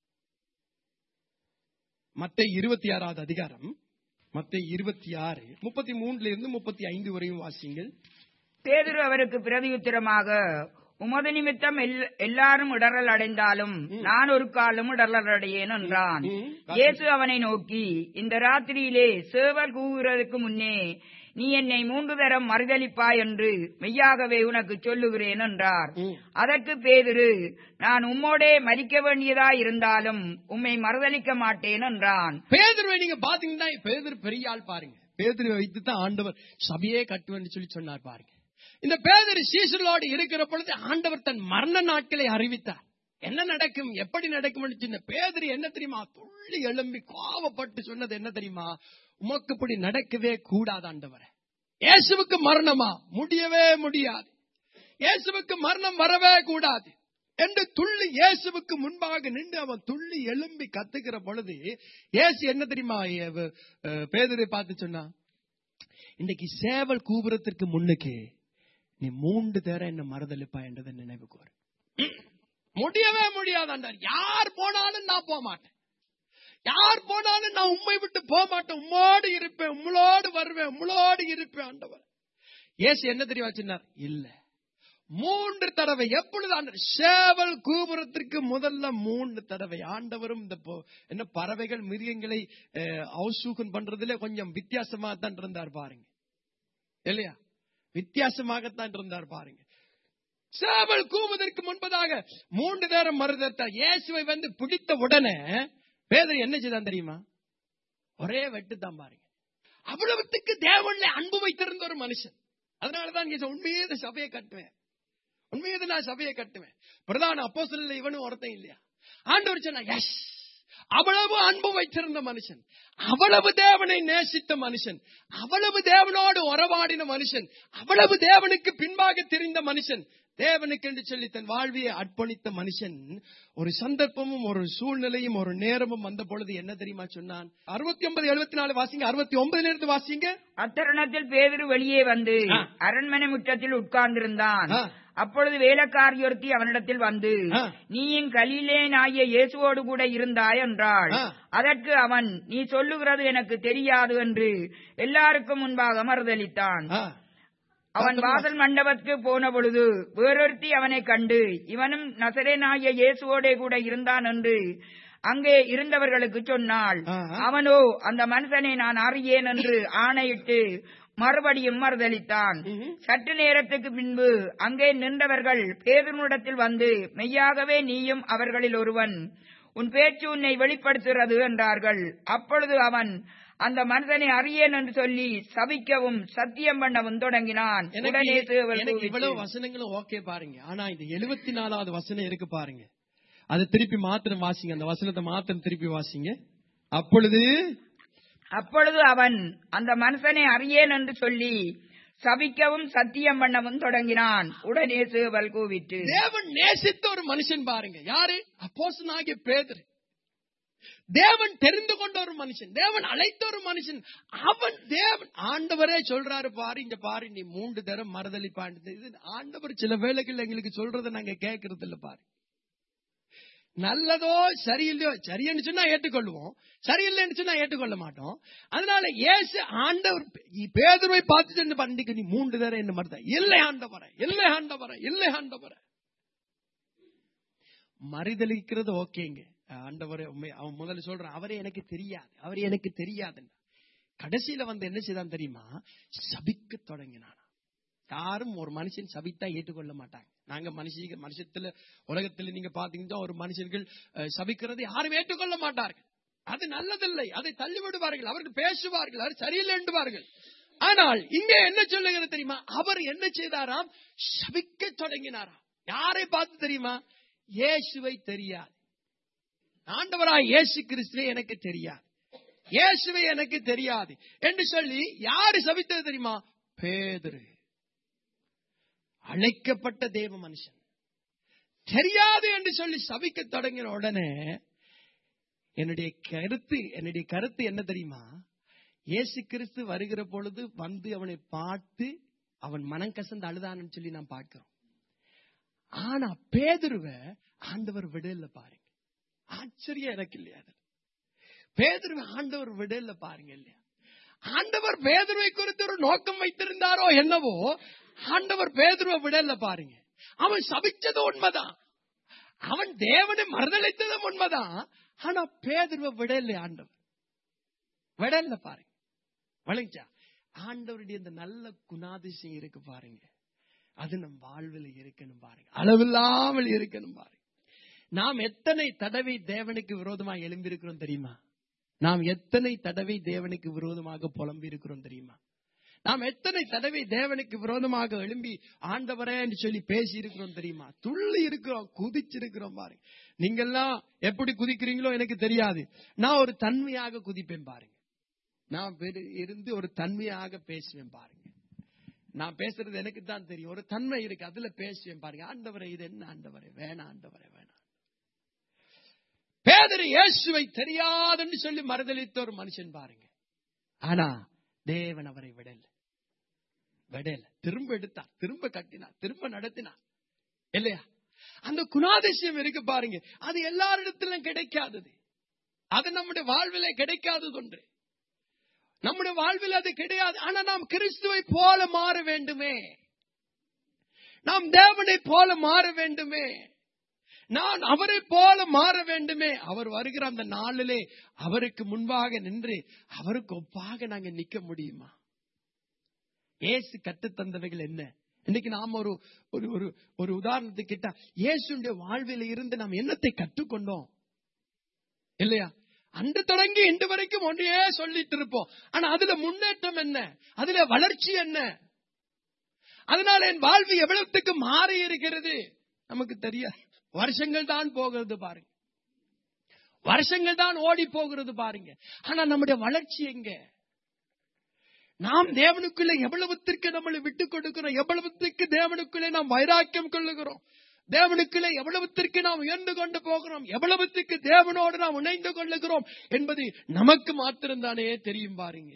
மத்த இருபத்தி ஆறாவது அதிகாரம் மத்த இருபத்தி ஆறு முப்பத்தி மூணுல இருந்து முப்பத்தி ஐந்து வரையும் வாசிங்கள் பேதுரு அவருக்கு பிரதியுத்தரமாக உமது நிமித்தம் எல்- எல்லாரும் இடரல் அடைந்தாலும் நான் ஒரு காலம் இடரல் அடையேன் என்றான் ம். இயேசு அவனை நோக்கி இந்த ராத்திரியிலே சேவல் கூவுகிறதுக்கு முன்னே நீ என்னை மூன்று தரம் மறுதலிப்பாய் என்று மெய்யாகவே உனக்கு சொல்லுகிறேன் என்றார் ம். அதற்கு பேதுரு நான் உம்மோடே மறிக்க வேண்டியதாய் இருந்தாலும் உம்மை மறுதலிக்க மாட்டேன் என்றான் பேதுருவை நீங்க பாத்தீங்கன்னா பேதுரு பெரிய ஆள் பாருங்க பேதுருவை வைத்து தான் ஆண்டவர் சபையே கட்டுவேன்னு சொல்லி சொன்னார் பாருங்க இந்த பேதர் சீசர்களோடு இருக்கிற பொழுது ஆண்டவர் தன் மரண நாட்களை அறிவித்தார் என்ன நடக்கும் எப்படி நடக்கும் சின்ன பேதரி என்ன தெரியுமா துள்ளி எழும்பி கோவப்பட்டு சொன்னது என்ன தெரியுமா உமக்கு இப்படி நடக்கவே கூடாது ஆண்டவரே இயேசுவுக்கு மரணமா முடியவே முடியாது இயேசுவுக்கு மரணம் வரவே கூடாது என்று துள்ளி இயேசுவுக்கு முன்பாக நின்று அவன் துள்ளி எழும்பி கத்துக்கிற பொழுது இயேசு என்ன தெரியுமா எ- அஹ் பேதுரை பார்த்து சொன்னா இன்னைக்கு சேவல் கூபுரத்திற்கு முன்னுக்கு நீ மூன்று தேர என்ன மறுதளிப்பா என்றதை நினைவு கூறு முடியவே முடியாதாண்டார் யார் போனாலும் நான் போக மாட்டேன் யார் போனாலும் நான் உண்மை விட்டு போக மாட்டேன் உம்மோடு இருப்பேன் உங்களோடு வருவேன் உங்களோடு இருப்பேன் ஆண்டவர் இயேசு என்ன தெரியுமா சொன்னார் இல்ல மூன்று தடவை எப்பொழுது ஆண்டவர் சேவல் கூபுரத்திற்கு முதல்ல மூன்று தடவை ஆண்டவரும் இந்த பொ- என்ன பறவைகள் மிருகங்களை அவுசூகன் பண்றதுல கொஞ்சம் வித்தியாசமா தான் இருந்தார் பாருங்க இல்லையா வித்தியாசமாகத்தான் இருந்தார் பாருங்க சேவல் கூவதற்கு முன்பதாக மூன்று நேரம் மறுதட்டார் இயேசுவை வந்து பிடித்த உடனே பேதர் என்ன செய்தான் தெரியுமா ஒரே வெட்டு தான் பாருங்க அவ்வளவுத்துக்கு தேவன்ல அன்பு வைத்திருந்த ஒரு மனுஷன் அதனாலதான் இங்க உண்மையே இந்த சபையை கட்டுவேன் உண்மையே நான் சபையை கட்டுவேன் பிரதான அப்போ இவனும் ஒருத்தன் இல்லையா ஆண்டவர் சொன்னா எஸ் அவ்வளவு அன்பு வைத்திருந்த மனுஷன் அவ்வளவு தேவனை நேசித்த மனுஷன் அவ்வளவு தேவனோடு உறவாடின மனுஷன் அவ்வளவு தேவனுக்கு பின்பாக தெரிந்த மனுஷன் தேவனுக்கு என்று சொல்லி தன் வாழ்வியை அர்ப்பணித்த மனுஷன் ஒரு சந்தர்ப்பமும் ஒரு சூழ்நிலையும் ஒரு நேரமும் வந்த பொழுது என்ன தெரியுமா சொன்னான் அறுபத்தி ஒன்பது எழுபத்தி நாலு வாசிங்க அறுபத்தி ஒன்பதுல இருந்து வாசிங்க அத்தருணத்தில் பேதுரு வெளியே வந்து ஆ. அரண்மனை முற்றத்தில் உட்கார்ந்திருந்தான் ஆ. அப்பொழுது வேலைக்காரியொருத்தி அவனிடத்தில் வந்து ஆ. நீயும் கலிலேனாகிய இயேசுவோடு கூட இருந்தாய் என்றாள் ஆ. அதற்கு அவன் நீ சொல்லுகிறது எனக்கு தெரியாது என்று எல்லாருக்கும் முன்பாக மறுதளித்தான் ஆ. அவன் வாசல் மண்டபத்துக்கு போன பொழுது வேறொருத்தி அவனை கண்டு இவனும் நசரேனாகிய இயேசுவோடே கூட இருந்தான் என்று அங்கே இருந்தவர்களுக்கு சொன்னாள் ஆ. அவனோ அந்த மனுஷனை நான் அறியேன் என்று ஆணையிட்டு மறுபடியும் மறுதளித்தான் ம்ஹும். சற்று நேரத்துக்கு பின்பு அங்கே நின்றவர்கள் பேருனிடத்தில் வந்து மெய்யாகவே நீயும் அவர்களில் ஒருவன் உன் பேச்சு உன்னை வெளிப்படுத்துகிறது என்றார்கள் அப்பொழுது அவன் அந்த மனிதனை அறியேன் என்று சொல்லி சபிக்கவும் சத்தியம் பண்ணவும் தொடங்கினான் எனக்கு உடனே சேவல் எனக்கு கூவிற்று. இவ்வளவு வசனங்களும் ஓகே பாருங்க ஆனா இந்த எழுபத்தி நாலாவது வசனம் இருக்கு பாருங்க அதை திருப்பி மாத்திரம் வாசிங்க அந்த வசனத்தை மாத்திரம் திருப்பி வாசிங்க அப்பொழுது அப்பொழுது அவன் அந்த மனுஷனை அறியேன் என்று சொல்லி சபிக்கவும் சத்தியம் பண்ணவும் தொடங்கினான் உடனே சேவல் கூவிட்டு தேவன் நேசித்த ஒரு மனுஷன் பாருங்க யாரு அப்போசனாகிய பேதர் தேவன் தெரிந்து கொண்ட ஒரு மனுஷன் தேவன் அழைத்த ஒரு மனுஷன் அவன் தேவன் ஆண்டவரே சொல்றாரு பாரு இங்க பாரு நீ மூன்று தரம் மறுதளிப்பாண்டு இது ஆண்டவர் சில வேளைகள் எங்களுக்கு சொல்றதை நாங்க கேட்கறது இல்ல பாரு நல்லதோ சரியில்லையோ சரின்னு சொன்னா ஏற்றுக்கொள்வோம் சரியில்லைன்னு சொன்னா ஏற்றுக்கொள்ள மாட்டோம் அதனால இயேசு ஆண்டவர் பேதுருவை பார்த்து சென்று பண்டிகை நீ மூன்று தரம் என்ன மறுத்த இல்லை ஆண்டவரை இல்லை ஆண்டவரை இல்லை ஆண்டவரை மறுதளிக்கிறது ஓகேங்க ஆண்டவர் அவன் முதல்ல சொல்றான் அவரே எனக்கு தெரியாது அவரே எனக்கு தெரியாதுன்னு கடைசியில வந்து என்ன செய்தான் தெரியுமா சபிக்க தொடங்கினான் யாரும் ஒரு மனுஷன் சபித்தா ஏற்றுக்கொள்ள மாட்டாங்க நாங்க மனுஷ மனுஷத்துல உலகத்துல நீங்க பாத்தீங்கன்னா ஒரு மனுஷர்கள் அஹ், சபிக்கிறது யாரும் ஏற்றுக்கொள்ள மாட்டார்கள் அது நல்லதில்லை அதை தள்ளி விடுவார்கள் அவர்கள் பேசுவார்கள் அது சரியில்லை என்பார்கள் ஆனால் இங்க என்ன சொல்லுகிறது தெரியுமா அவர் என்ன செய்தாராம் சபிக்க தொடங்கினாராம் யாரை பார்த்து தெரியுமா இயேசுவை தெரியாது ஆண்டவராய் இயேசு கிறிஸ்துவே எனக்கு தெரியாது இயேசுவை எனக்கு தெரியாது என்று சொல்லி யாரு சபித்தது தெரியுமா பேதுரு அழைக்கப்பட்ட தேவ மனுஷன் தெரியாது என்று சொல்லி சபிக்க தொடங்கின உடனே என்னுடைய கருத்து என்னுடைய கருத்து என்ன தெரியுமா இயேசு கிறிஸ்து வருகிற பொழுது வந்து அவனை பார்த்து அவன் மனம் கசந்து அழுதான்னு சொல்லி நான் பார்க்கிறோம் ஆனா பேதுருவ ஆண்டவர் விடல பாருங்க ஆச்சரியம் எனக்கு இல்லையா அது பேதுருவ ஆண்டவர் விடல பாருங்க இல்லையா ஆண்டவர் பேதுருவை குறித்து ஒரு நோக்கம் வைத்திருந்தாரோ என்னவோ ஆண்டவர் பேதுருவை விடல பாருங்க அவன் சபிச்சது உண்மைதான் அவன் தேவனை மறுதளித்ததும் உண்மைதான் ஆனா பேதுருவை விடல ஆண்டவர் விடல பாருங்க வளைஞ்சா ஆண்டவருடைய இந்த நல்ல குணாதிசயம் இருக்கு பாருங்க அது நம் வாழ்வில் இருக்கணும் பாருங்க அளவில்லாமல் இருக்கணும் பாருங்க நாம் எத்தனை தடவை தேவனுக்கு விரோதமாக எழும்பியிருக்கிறோம் தெரியுமா நாம் எத்தனை தடவை தேவனுக்கு விரோதமாக புலம்பி இருக்கிறோம் தெரியுமா நாம் எத்தனை தடவை தேவனுக்கு விரோதமாக எழும்பி ஆண்டவரே என்று சொல்லி பேசி இருக்கிறோம் தெரியுமா துள்ளி இருக்கிறோம் குதிச்சிருக்கிறோம் பாருங்க நீங்கெல்லாம் எப்படி குதிக்கிறீங்களோ எனக்கு தெரியாது நான் ஒரு தன்மையாக குதிப்பேன் பாருங்க நான் பெரு- இருந்து ஒரு தன்மையாக பேசுவேன் பாருங்க நான் பேசுறது எனக்கு தான் தெரியும் ஒரு தன்மை இருக்கு அதுல பேசுவேன் பாருங்க ஆண்டவரே இது என்ன ஆண்டவரே வேணாம் ஆண்டவரே வேணாம் பேதர் இயேசுவை தெரியாதுன்னு சொல்லி மறுதளித்த ஒரு மனுஷன் பாருங்க ஆனா தேவன் அவரை விடல விடல திரும்ப எடுத்தார் திரும்ப கட்டினார் திரும்ப நடத்தினார் இல்லையா அந்த குணாதிசயம் இருக்கு பாருங்க அது எல்லாரிடத்திலும் கிடைக்காதது அது நம்முடைய வாழ்விலே கிடைக்காதது ஒன்று நம்முடைய வாழ்வில் அது கிடையாது ஆனா நாம் கிறிஸ்துவை போல மாற வேண்டுமே நாம் தேவனை போல மாற வேண்டுமே நான் அவரை போல மாற வேண்டுமே அவர் வருகிற அந்த நாளிலே அவருக்கு முன்பாக நின்று அவருக்கு ஒப்பாக நாங்க நிக்க முடியுமா இயேசு கற்றுத் தந்தவைகள் என்ன இன்னைக்கு நாம ஒரு ஒரு ஒரு ஒரு உதாரணத்துக்கு கிட்ட இயேசுடைய வாழ்வில் இருந்து நாம் என்னத்தை கற்றுக்கொண்டோம் இல்லையா அன்று தொடங்கி இன்று வரைக்கும் ஒன்றையே சொல்லிட்டு இருப்போம் ஆனா அதுல முன்னேற்றம் என்ன அதுல வளர்ச்சி என்ன அதனால என் வாழ்வு எவ்வளவுக்கு மாறி இருக்கிறது நமக்கு தெரியாது வருஷங்கள் தான் போகிறது பாருங்க வருஷங்கள் தான் ஓடி போகிறது பாருங்க ஆனா நம்முடைய வளர்ச்சி எங்க நாம் தேவனுக்குள்ள எவ்வளவுத்திற்கு நம்மளை விட்டு கொடுக்கிறோம் எவ்வளவுத்திற்கு தேவனுக்குள்ளே நாம் வைராக்கியம் கொள்ளுகிறோம் தேவனுக்குள்ளே எவ்வளவுத்திற்கு நாம் உயர்ந்து கொண்டு போகிறோம் எவ்வளவுத்திற்கு தேவனோடு நாம் இணைந்து கொள்ளுகிறோம் என்பது நமக்கு மாத்திரம்தானே தெரியும் பாருங்க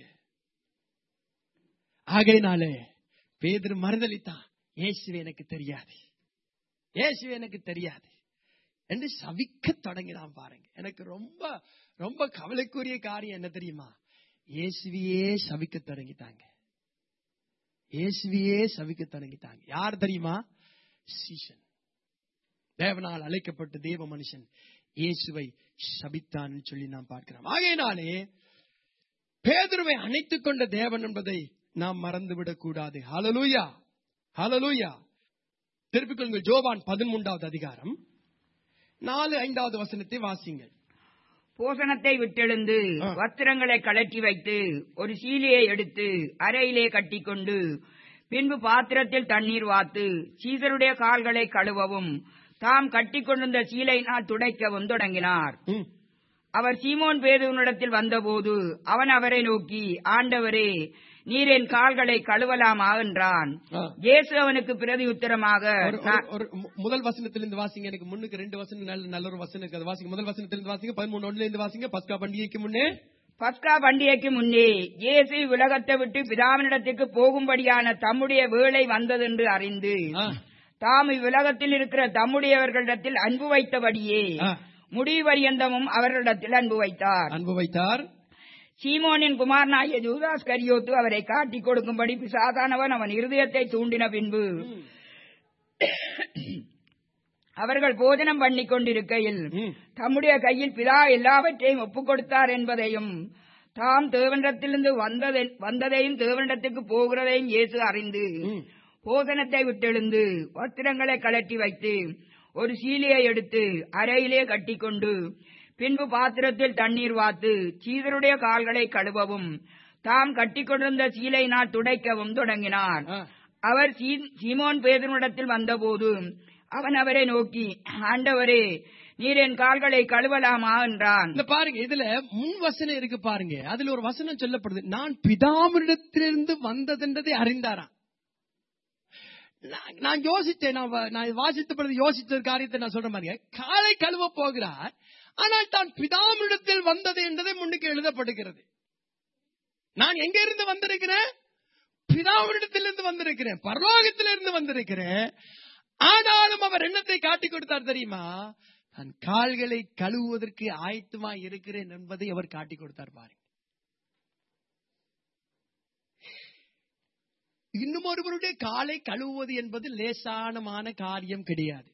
ஆகையினாலே பேதர் மறுதளித்தான் இயேசுவே எனக்கு தெரியாது இயேசுவே எனக்கு தெரியாது என்று சவிக்க தொடங்கினான் பாருங்க எனக்கு ரொம்ப ரொம்ப கவலைக்குரிய காரியம் என்ன தெரியுமா இயேசுவையே சபிக்க தொடங்கிட்டாங்க இயேசுவையே சபிக்க தொடங்கிட்டாங்க யார் தெரியுமா சீசன் தேவனால் அழைக்கப்பட்ட தேவ மனுஷன் இயேசுவை சபித்தான் சொல்லி நாம் பார்க்கிறோம் ஆகையினாலே பேதுருவை அணைத்துக் கொண்ட தேவன் என்பதை நாம் மறந்துவிடக் கூடாது ஹalleluya ஹalleluya திருப்பிக் கொள்ளுங்கள் ஜோவான் பதிமூன்றாவது அதிகாரம் நாலு ஐந்தாவது வசனத்தை வாசிங்கள் போசனத்தை விட்டெழுந்து ஆ. வஸ்திரங்களை கழற்றி வைத்து ஒரு சீலையை எடுத்து அறையிலே கட்டிக்கொண்டு பின்பு பாத்திரத்தில் தண்ணீர் வாத்து சீசருடைய கால்களை கழுவவும் தாம் கட்டிக்கொண்டிருந்த சீலையினால் துடைக்கவும் தொடங்கினார் ம். அவர் சீமோன் பேதுவனிடத்தில் வந்தபோது அவன் அவரை நோக்கி ஆண்டவரே நீர் என் கால்களை கழுவலாமா என்றான் ஆ. இயேசு அவனுக்கு பிரதி உத்தரமாக ஒரு- ஒரு- "நான் ஒரு மு- முதல் வசனத்திலிருந்து வாசிங்க எனக்கு முன்னுக்கு ரெண்டு வசனம் நல்ல நல்ல ஒரு வசனம் இருக்கு அது வாசிங்க முதல் வசனத்திலிருந்து வாசிங்க பதிமூணு ஒண்ணுல இருந்து வாசிங்க பஸ்கா பண்டிகைக்கு முன்னே பஸ்கா பண்டிகைக்கு முன்னே இயேசு உலகத்தை விட்டு பிதாவினிடத்துக்கு போகும்படியான தம்முடைய வேளை வந்ததென்று அறிந்து ஆ, தாம் இவ்வுலகத்தில் இருக்கிற தம்முடையவர்களிடத்தில் அன்பு வைத்தபடியே ஆ, முடிவு பரியந்தமும் அவர்களிடத்தில் அன்பு வைத்தார் அன்பு வைத்தார் சீமோனின் குமாரனாகிய ஜூதாஸ் கரியோத்து அவரை காட்டிக் கொடுக்கும்படி பிசாதானவன் அவன் இருதயத்தை தூண்டின பின்பு ம், அவர்கள் போஜனம் பண்ணிக் கொண்டிருக்கையில் ம், தம்முடைய கையில் பிதா எல்லாவற்றையும் ஒப்புக் கொடுத்தார் என்பதையும் தாம் தேவனிடத்திலிருந்து வந்ததை- வந்ததையும் தேவனிடத்துக்கு போகிறதையும் இயேசு அறிந்து ம். போதனத்தை விட்டெழுந்து வஸ்திரங்களை கழட்டி வைத்து ஒரு சீலையை எடுத்து அறையிலே கட்டிக்கொண்டு பின்பு பாத்திரத்தில் தண்ணீர் வாத்து சீதருடைய கால்களை கழுவவும் தாம் கட்டிக்கொண்டிருந்த சீலையினால் துடைக்கவும் தொடங்கினார் ஆ. அவர் சீ- சீமோன் பேதனிடத்தில் வந்தபோது அவன் அவரை நோக்கி ஆண்டவரே நீர் என் கால்களை கழுவலாமா என்றான் இந்த பாருங்க இதுல முன் வசனம் இருக்கு பாருங்க அதுல ஒரு வசனம் சொல்லப்படுது நான் பிதாவிடத்திலிருந்து வந்ததென்றதை அறிந்தாராம் நான்- நான் யோசித்தேன் நான் வ- நான் வாசித்த பொழுது யோசித்த ஒரு காரியத்தை நான் சொல்றேன் பாருங்க காலை கழுவ போகிறார் ஆனால் தான் பிதாவிடத்தில் வந்தது என்றதை முன்னுக்கு எழுதப்படுகிறது நான் எங்க இருந்து வந்திருக்கிறேன் பிதாவிடத்திலிருந்து வந்திருக்கிறேன் பரலோகத்திலிருந்து வந்திருக்கிறேன் ஆனாலும் அவர் என்னத்தை காட்டிக் கொடுத்தார் தெரியுமா நான் கால்களை கழுவுவதற்கு ஆயத்தமா இருக்கிறேன் என்பதை அவர் காட்டிக் கொடுத்தார் பாருங்க இன்னும் ஒருவருடைய காலை கழுவுவது என்பது லேசானமான காரியம் கிடையாது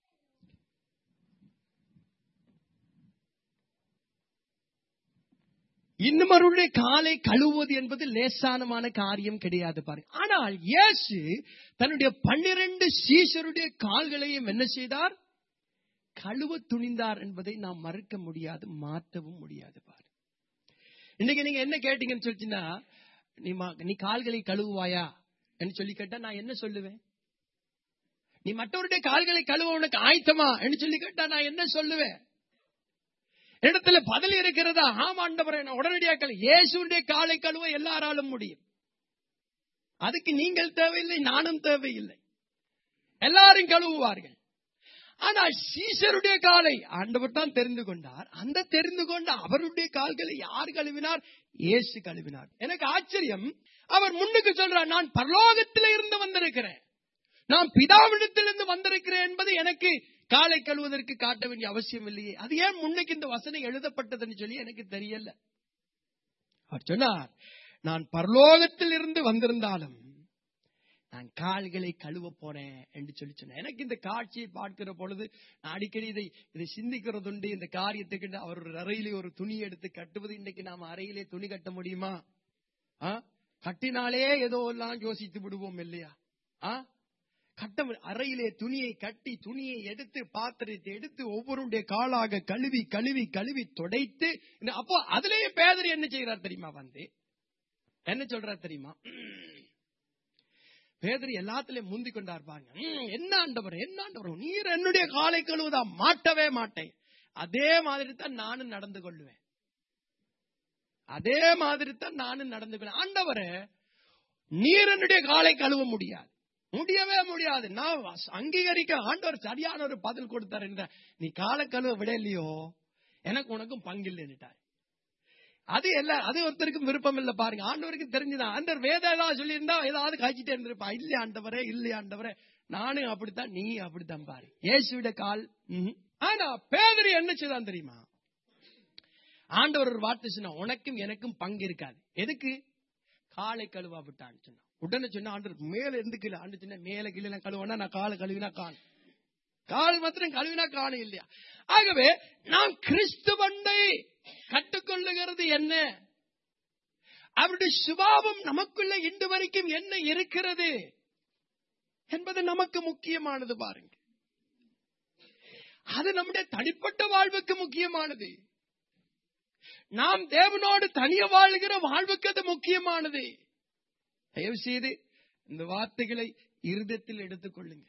இன்னும் ஒருவருடைய காலை கழுவுவது என்பது லேசானமான காரியம் கிடையாது பாருங்க ஆனால் இயேசு தன்னுடைய பன்னிரண்டு சீஷருடைய கால்களையும் என்ன செய்தார் கழுவ துணிந்தார் என்பதை நாம் மறுக்க முடியாது மாற்றவும் முடியாது பாரு இன்னைக்கு நீங்க என்ன கேட்டீங்கன்னு சொல்லிச்சுன்னா நீ மா- நீ கால்களை கழுவுவாயா என்று சொல்லி கேட்டா நான் என்ன சொல்லுவேன் நீ மற்றவருடைய கால்களை கழுவ உனக்கு ஆயத்தமா என்று சொல்லி கேட்டா நான் என்ன சொல்லுவேன் இடத்துல பதில் இருக்கிறதா ஆமா ஆண்டவரே நான் உடனடியாக கழு இயேசுடைய காலை கழுவ எல்லாராலும் முடியும் அதுக்கு நீங்கள் தேவையில்லை நானும் தேவையில்லை எல்லாரும் கழுவுவார்கள் ஆனால் சீசருடைய காலை ஆண்டவர் தான் தெரிந்து கொண்டார் அந்த தெரிந்து கொண்ட அவருடைய கால்களை யார் கழுவினார் இயேசு கழுவினார் எனக்கு ஆச்சரியம் அவர் முன்னுக்கு சொல்றார் நான் பரலோகத்தில் இருந்து வந்திருக்கிறேன் நான் பிதாவிடத்திலிருந்து வந்திருக்கிறேன் என்பது எனக்கு காலை கழுவதற்கு காட்ட வேண்டிய அவசியம் இல்லையே அது ஏன் முன்னுக்கு இந்த வசனம் எழுதப்பட்டதுன்னு சொல்லி எனக்கு தெரியல அவர் சொன்னார் நான் பரலோகத்தில் இருந்து வந்திருந்தாலும் நான் கால்களை கழுவ போறேன் என்று சொல்லி சொன்னேன் எனக்கு இந்த காட்சியை பார்க்கிற பொழுது நான் அடிக்கடி இதை இதை சிந்திக்கிறதுண்டு இந்த காரியத்துக்கு அவர் ஒரு அறையிலே ஒரு துணி எடுத்து கட்டுவது இன்னைக்கு நாம அறையிலே துணி கட்ட முடியுமா ஆ? கட்டினாலே ஏதோ எல்லாம் யோசித்து விடுவோம் இல்லையா ஆ? கட்ட மு- அறையிலே துணியை கட்டி துணியை எடுத்து பாத்திரத்தை எடுத்து ஒவ்வொருடைய காலாக கழுவி கழுவி கழுவி துடைத்து இந்த- அப்போ அதுலயே பேதர் என்ன செய்கிறார் தெரியுமா வந்து என்ன சொல்றார் தெரியுமா பேதர் எல்லாத்திலையும் முந்தி கொண்டார் பாருங்க ம், என்ன ஆண்டவர் என்ன ஆண்டவர் நீர் என்னுடைய காலை கழுவுதா மாட்டவே மாட்டேன் அதே மாதிரி தான் நானும் நடந்து கொள்வேன் அதே மாதிரி தான் நானும் நடந்து கொள்வேன் ஆண்டவரே நீர் என்னுடைய காலை கழுவ முடியாது முடியவே முடியாது நான் வ- அங்கீகரிக்க ஆண்டவர் சரியான ஒரு பதில் கொடுத்தார் என்ற நீ காலை கழுவ விடலையோ எனக்கு உனக்கும் பங்கில்லைன்னுட்டார் அது எல்லா அது ஒருத்தருக்கும் விருப்பம் இல்ல பாருங்க ஆண்டவருக்கு தெரிஞ்சுதான் ஆண்டவர் வேத ஏதாவது சொல்லியிருந்தா ஏதாவது காய்ச்சிட்டே இருந்திருப்பா இல்லையா ஆண்டவரே இல்லையா ஆண்டவரே நானும் அப்படித்தான் நீ அப்படித்தான் பாரு இயேசுவிட கால் ம்ஹும். ஆனா பேதரி என்ன செய்தான் தெரியுமா ஆண்டவர் ஒரு வார்த்தை சொன்னா உனக்கும் எனக்கும் பங்கு இருக்காது எதுக்கு காலை கழுவா விட்டான்னு சொன்னா உடனே சொன்ன ஆண்டவர் மேல இருந்து கீழே ஆண்டு சொன்ன மேல கீழே கழுவனா நான் காலை கழுவினா காணும் கால் மாத்திரம் கழுவினா காணும் இல்லையா ஆகவே நாம் கிறிஸ்துவண்டை கற்றுக்கொள்ளுகிறது என்ன அவருடைய சுபாவம் நமக்குள்ள இன்று வரைக்கும் என்ன இருக்கிறது என்பது நமக்கு முக்கியமானது பாருங்க அது நம்முடைய தனிப்பட்ட வாழ்வுக்கு முக்கியமானது நாம் தேவனோடு தனிய வாழ்கிற வாழ்வுக்கு அது முக்கியமானது தயவு செய்து இந்த வார்த்தைகளை இருதயத்தில் எடுத்துக் கொள்ளுங்க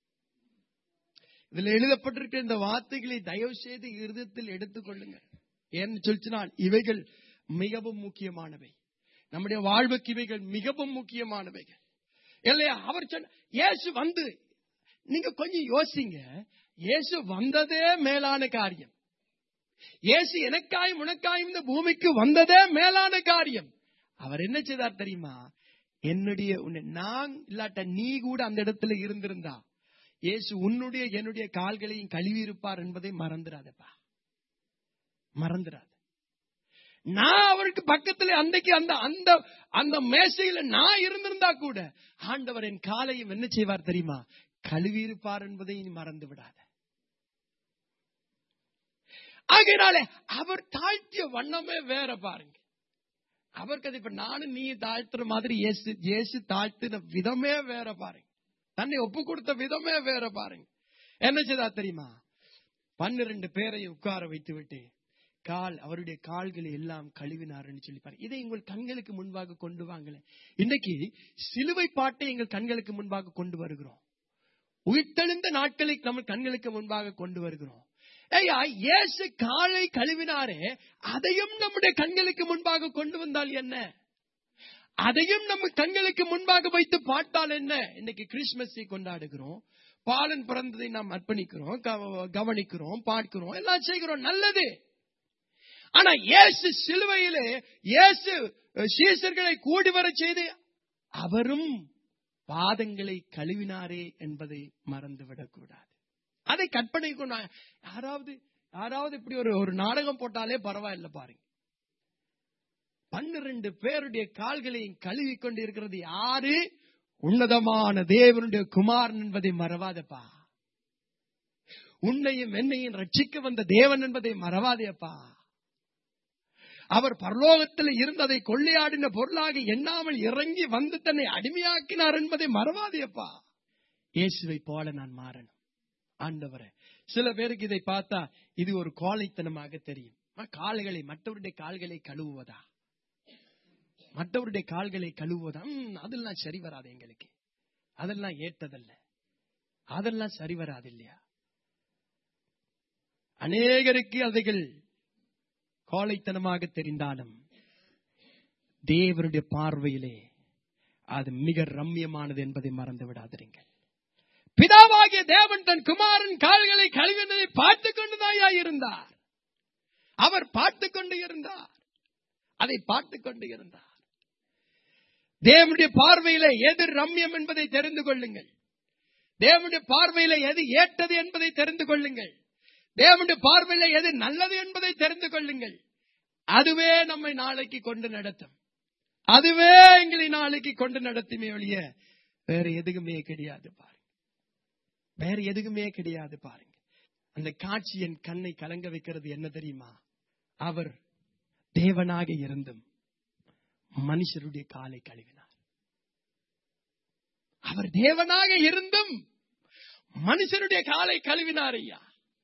இதுல எழுதப்பட்டிருக்கிற இந்த வார்த்தைகளை தயவு செய்து இருதயத்தில் எடுத்துக் கொள்ளுங்க ஏன்னு சொல்லிச்சுனால் இவைகள் மிகவும் முக்கியமானவை நம்முடைய வாழ்வுக்கு இவைகள் மிகவும் முக்கியமானவைகள் இல்லையா அவர் சொன்ன இயேசு வந்து நீங்க கொஞ்சம் யோசிங்க இயேசு வந்ததே மேலான காரியம் இயேசு எனக்காயும் உனக்காயும் இந்த பூமிக்கு வந்ததே மேலான காரியம் அவர் என்ன செய்தார் தெரியுமா என்னுடைய உன்னை நான் இல்லாட்ட நீ கூட அந்த இடத்துல இருந்திருந்தா இயேசு உன்னுடைய என்னுடைய கால்களையும் கழுவி இருப்பார் என்பதை மறந்துடாதப்பா மறந்துடாத நான் அவருக்கு பக்கத்துல அன்றைக்கு அந்த அந்த அந்த மேசையில நான் இருந்திருந்தா கூட ஆண்டவர் என் காலையும் என்ன செய்வார் தெரியுமா கழுவி இருப்பார் என்பதை நீ மறந்து விடாத ஆகையினாலே அவர் தாழ்த்திய வண்ணமே வேற பாருங்க அவருக்கு அது இப்ப நானும் நீ தாழ்த்துற மாதிரி இயேசு இயேசு தாழ்த்தின விதமே வேற பாருங்க தன்னை ஒப்பு கொடுத்த விதமே வேற பாருங்க என்ன செய்தா தெரியுமா பன்னிரண்டு பேரை உட்கார வைத்து விட்டு கால் அவருடைய கால்களை எல்லாம் கழுவினார்னு சொல்லி பாருங்க இதை உங்கள் கண்களுக்கு முன்பாக கொண்டு வாங்களேன் இன்னைக்கு சிலுவை பாட்டை எங்கள் கண்களுக்கு முன்பாக கொண்டு வருகிறோம் உயிர்த்தெழுந்த நாட்களை நம்ம கண்களுக்கு முன்பாக கொண்டு வருகிறோம் ஐயா இயேசு காலை கழுவினாரே அதையும் நம்முடைய கண்களுக்கு முன்பாக கொண்டு வந்தால் என்ன அதையும் நம்ம கண்களுக்கு முன்பாக வைத்து பார்த்தால் என்ன இன்னைக்கு கிறிஸ்துமஸை கொண்டாடுகிறோம் பாலன் பிறந்ததை நாம் அர்ப்பணிக்கிறோம் கவ- கவனிக்கிறோம் பார்க்கிறோம் எல்லாம் செய்கிறோம் நல்லது ஆனா இயேசு சிலுவையிலே இயேசு சீசர்களை கூடி வர செய்து அவரும் பாதங்களை கழுவினாரே என்பதை மறந்துவிடக் கூடாது அதை கற்பனை கொண்டு யாராவது யாராவது இப்படி ஒரு ஒரு நாடகம் போட்டாலே பரவாயில்ல பாருங்க பன்னிரண்டு பேருடைய கால்களையும் கழுவி கொண்டு இருக்கிறது யாரு உன்னதமான தேவனுடைய குமாரன் என்பதை மறவாதப்பா உன்னையும் என்னையும் ரட்சிக்க வந்த தேவன் என்பதை மறவாதேப்பா அவர் பரலோகத்தில் இருந்ததை கொள்ளையாடின பொருளாக எண்ணாமல் இறங்கி வந்து தன்னை அடிமையாக்கினார் என்பதை மறவாதேப்பா இயேசுவை போல நான் மாறணும் ஆண்டவரே சில பேருக்கு இதை பார்த்தா இது ஒரு கோழைத்தனமாக தெரியும் ஆ, கால்களை மற்றவருடைய கால்களை கழுவுவதா மற்றவருடைய கால்களை கழுவுவதா ம், அதெல்லாம் சரி வராது எங்களுக்கு அதெல்லாம் ஏற்றதல்ல அதெல்லாம் சரி வராது இல்லையா அநேகருக்கு அவைகள் கோழைத்தனமாக தெரிந்தாலும் தேவனுடைய பார்வையிலே அது மிக ரம்யமானது என்பதை மறந்து விடாதிருங்கள் பிதாவாகிய தேவன் தன் குமாரன் கால்களை கழுவினதை பார்த்துக் கொண்டுதாயா இருந்தார் அவர் பார்த்துக் கொண்டு இருந்தார் அதை பார்த்துக் கொண்டு இருந்தார் தேவனுடைய பார்வையில எது ரம்யம் என்பதை தெரிந்து கொள்ளுங்கள் தேவனுடைய பார்வையில எது ஏற்றது என்பதை தெரிந்து கொள்ளுங்கள் தேவனுடைய பார்வையில எது நல்லது என்பதை தெரிந்து கொள்ளுங்கள் அதுவே நம்மை நாளைக்கு கொண்டு நடத்தும் அதுவே எங்களை நாளைக்கு கொண்டு நடத்துமே ஒழிய வேற எதுக்குமே கிடையாது பாருங்க வேற எதுக்குமே கிடையாது பாருங்க அந்த காட்சி என் கண்ணை கலங்க வைக்கிறது என்ன தெரியுமா அவர் தேவனாக இருந்தும் மனுஷருடைய காலை கழுவினார் அவர் தேவனாக இருந்தும் மனுஷருடைய காலை கழுவினார் ஐயா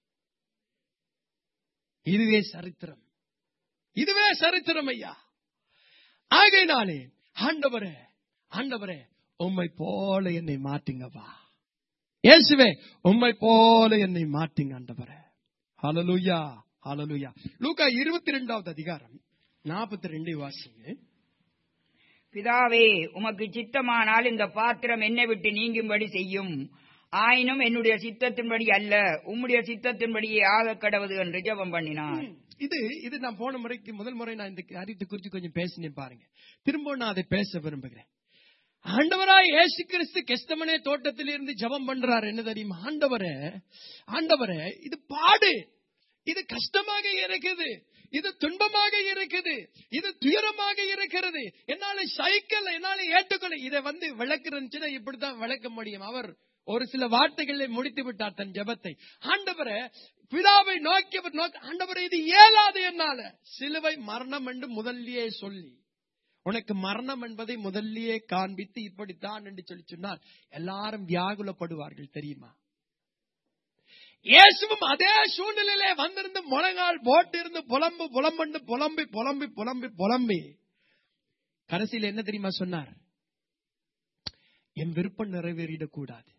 இதுவே சரித்திரம் இதுவே சரித்திரம் ஐயா ஆகையினாலே ஆண்டவரே ஆண்டவரே உம்மை போல என்னை மாட்டுங்கப்பா இயேசுவே உம்மை போல என்னை மாட்டுங்க ஆண்டவரே ஹalleluya ஹalleluya லூக்கா 22வது அதிகாரம் 42 வாசிங்க பிதாவே உமக்கு சித்தமானால் இந்த பாத்திரம் என்னை விட்டு நீங்கும்படி செய்யும் ஆயினும் என்னுடைய சித்தத்தின்படி அல்ல உம்முடைய சித்தத்தின்படியே ஆக கடவுது என்று ஜெபம் பண்ணினார் இது இது நான் போன முறைக்கு முதல் முறை நான் இந்த காரியத்தை குறித்து கொஞ்சம் பேசினேன் பாருங்க திரும்ப நான் அதை பேச விரும்புகிறேன் ஆண்டவராய் இயேசு கிறிஸ்து கெஸ்தமனே தோட்டத்தில் இருந்து ஜெபம் பண்றாரு என்ன தெரியுமா ஆண்டவரே ஆண்டவரே இது பாடு இது கஷ்டமாக இருக்குது இது துன்பமாக இருக்குது இது துயரமாக இருக்கிறது என்னால சைக்கிள் என்னால ஏற்றுக்கொள்ள இதை வந்து விளக்குறதுன்னா இப்படித்தான் விளக்க முடியும் அவர் ஒரு சில வார்த்தைகளை முடித்து விட்டார் தன் ஜெபத்தை ஆண்டவரே பிதாவை நோக்கியவர் நோக்க ஆண்டவரே இது இயலாது என்னால சிலுவை மரணம் என்று முதல்லயே சொல்லி உனக்கு மரணம் என்பதை முதல்லயே காண்பித்து இப்படித்தான் என்று சொல்லி சொன்னால் எல்லாரும் வியாகுலப்படுவார்கள் தெரியுமா இயேசுவும் அதே சூழ்நிலையிலே வந்திருந்து முழங்கால் போட்டு இருந்து புலம்பு புலம்பண்டு புலம்பி புலம்பி புலம்பி புலம்பி கடைசியில் என்ன தெரியுமா சொன்னார் என் விருப்பம் நிறைவேறிடக்கூடாது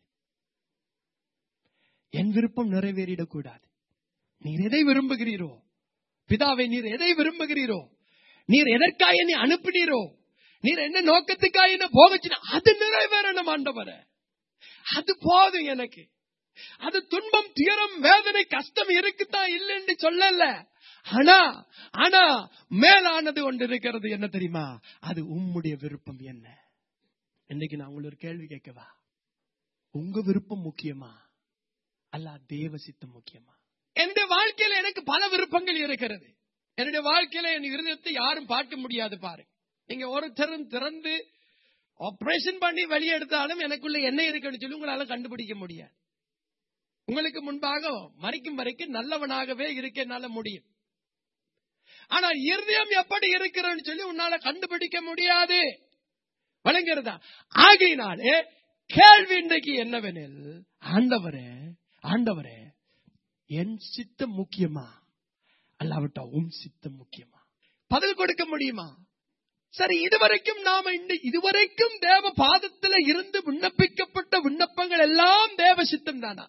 என் விருப்பம் நிறைவேறிடக்கூடாது நீர் எதை விரும்புகிறீரோ பிதாவை நீர் எதை விரும்புகிறீரோ நீர் எதற்காக என்னை அனுப்பினீரோ நீர் என்ன நோக்கத்துக்காக என்ன போகச்சின அது நிறைவேறணும் ஆண்டவர அது போதும் எனக்கு அது துன்பம் துயரம் வேதனை கஷ்டம் இருக்குதான் இல்லைன்னு சொல்லல ஆனா ஆனா மேலானது ஒன்று இருக்கிறது என்ன தெரியுமா அது உம்முடைய விருப்பம் என்ன இன்னைக்கு நான் உங்களுக்கு ஒரு கேள்வி கேட்கவா உங்க விருப்பம் முக்கியமா அல்ல தேவ சித்தம் முக்கியமா என்னுடைய வாழ்க்கையில எனக்கு பல விருப்பங்கள் இருக்கிறது என்னுடைய வாழ்க்கையில என் இருதயத்தை யாரும் பார்க்க முடியாது பாரு நீங்க ஒருத்தரும் திறந்து ஆபரேஷன் பண்ணி வெளியெடுத்தாலும் எனக்குள்ள என்ன இருக்குன்னு சொல்லி உங்களால கண்டுபிடிக்க முடியாது உங்களுக்கு முன்பாக மறிக்கும் வரைக்கும் நல்லவனாகவே இருக்க என்னால முடியும் ஆனா இருதயம் எப்படி இருக்கிறன்னு சொல்லி உன்னால கண்டுபிடிக்க முடியாது வழங்குறதா ஆகையினாலே கேள்வி இன்றைக்கு என்னவெனில் ஆண்டவரே ஆண்டவரே என் சித்தம் முக்கியமா அல்லாவிட்டா உன் சித்தம் முக்கியமா பதில் கொடுக்க முடியுமா சரி இதுவரைக்கும் நாம இந்த இதுவரைக்கும் தேவ பாதத்துல இருந்து விண்ணப்பிக்கப்பட்ட விண்ணப்பங்கள் எல்லாம் தேவ சித்தம் தானா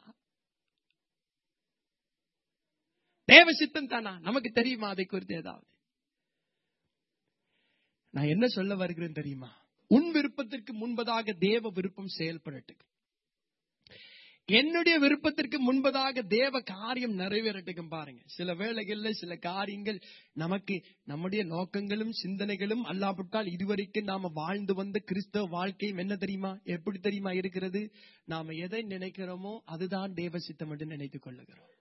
தேவ சித்தம் தானா நமக்கு தெரியுமா அதை குறித்து ஏதாவது நான் என்ன சொல்ல வருகிறேன் தெரியுமா உன் விருப்பத்திற்கு முன்பதாக தேவ விருப்பம் செயல்படட்டும் என்னுடைய விருப்பத்திற்கு முன்பதாக தேவ காரியம் நிறைவேறட்டுக்கும் பாருங்க சில வேளைகள்ல சில காரியங்கள் நமக்கு நம்முடைய நோக்கங்களும் சிந்தனைகளும் அல்லாவிட்டால் இதுவரைக்கும் நாம வாழ்ந்து வந்த கிறிஸ்தவ வாழ்க்கையும் என்ன தெரியுமா எப்படி தெரியுமா இருக்கிறது நாம எதை நினைக்கிறோமோ அதுதான் தேவ சித்தம் என்று நினைத்துக் கொள்ளுகிறோம்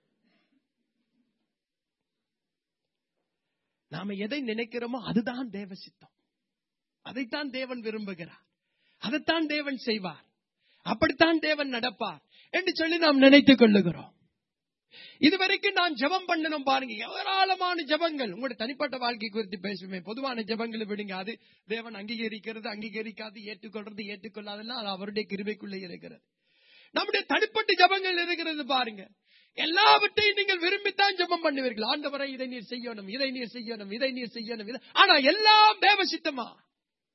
நாம எதை நினைக்கிறோமோ அதுதான் தேவ சித்தம் அதைத்தான் தேவன் விரும்புகிறார் அதைத்தான் தேவன் செய்வார் அப்படித்தான் தேவன் நடப்பார் என்று சொல்லி நாம் நினைத்துக் கொள்ளுகிறோம் இதுவரைக்கும் நான் ஜெபம் பண்ணணும் பாருங்க ஏராளமான ஜெபங்கள் உங்களுடைய தனிப்பட்ட வாழ்க்கை குறித்து பேசுவேன் பொதுவான ஜெபங்களை விடுங்க அது தேவன் அங்கீகரிக்கிறது அங்கீகரிக்காது ஏற்றுக்கொள்றது ஏற்றுக்கொள்ளாதெல்லாம் அது அவருடைய கிருபைக்குள்ளே இருக்கிறது நம்முடைய தனிப்பட்ட ஜெபங்கள் இருக்கிறது பாருங்க எல்லாவற்றையும் நீங்கள் விரும்பித்தான் ஜெபம் பண்ணுவீர்கள் ஆண்டவரை இதை நீர் செய்யணும் இதை நீர் செய்யணும் இதை நீர் செய்யணும் இதை- ஆனா எல்லாம் தேவ சித்தமா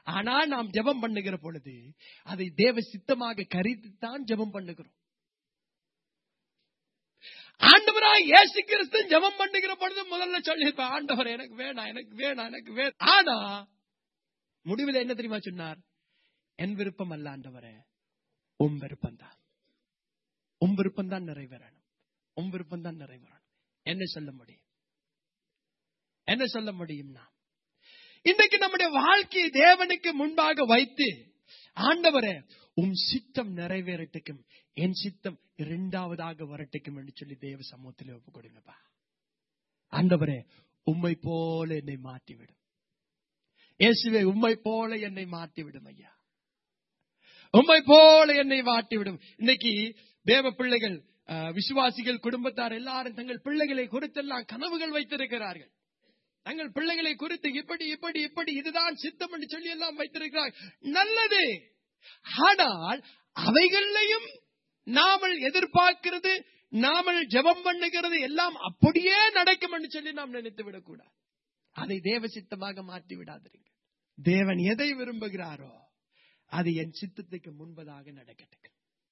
ஆனா நாம் ஜெபம் பண்ணுகிற பொழுது அதை தேவ சித்தமாக கருதித்தான் ஜெபம் பண்ணுகிறோம் ஆண்டவராய் இயேசு கிறிஸ்து ஜெபம் பண்ணுகிற பொழுது முதல்ல சொல்லியிருப்பேன் ஆண்டவர் எனக்கு வேணாம் எனக்கு வேணாம் எனக்கு வேணாம் ஆனா முடிவில் என்ன தெரியுமா சொன்னார் என் விருப்பம் அல்ல ஆண்டவரே உம் விருப்பம் தான் உம் விருப்பம் தான் நிறைவேறணும் உம் விருப்பம் தான் நிறைவேறணும் என்ன சொல்ல முடியும் என்ன சொல்ல முடியும் நாம் இன்றைக்கு நம்முடைய வாழ்க்கையை தேவனுக்கு முன்பாக வைத்து ஆண்டவரே உம் சித்தம் நிறைவேறட்டுக்கும் என் சித்தம் இரண்டாவதாக வரட்டுக்கும் என்று சொல்லி தேவ சமூகத்தில் ஒப்பு கொடுங்கப்பா ஆண்டவரே உம்மை போல என்னை மாற்றிவிடும் இயேசுவே உம்மை போல என்னை மாற்றிவிடும் ஐயா உம்மை போல என்னை மாற்றிவிடும் இன்னைக்கு தேவ பிள்ளைகள் அஹ், விசுவாசிகள் குடும்பத்தார் எல்லாரும் தங்கள் பிள்ளைகளை குறித்தெல்லாம் கனவுகள் வைத்திருக்கிறார்கள் தங்கள் பிள்ளைகளை குறித்து இப்படி இப்படி இப்படி இதுதான் சித்தம் என்று சொல்லி எல்லாம் வைத்திருக்கிறார் நல்லது ஆனால் அவைகளையும் நாமல் எதிர்பார்க்கிறது நாமல் ஜெபம் பண்ணுகிறது எல்லாம் அப்படியே நடக்கும் என்று சொல்லி நாம் நினைத்து விடக்கூடாது அதை தேவ சித்தமாக மாற்றி விடாதீங்க தேவன் எதை விரும்புகிறாரோ அது என் சித்தத்துக்கு முன்பதாக நடக்கட்டும்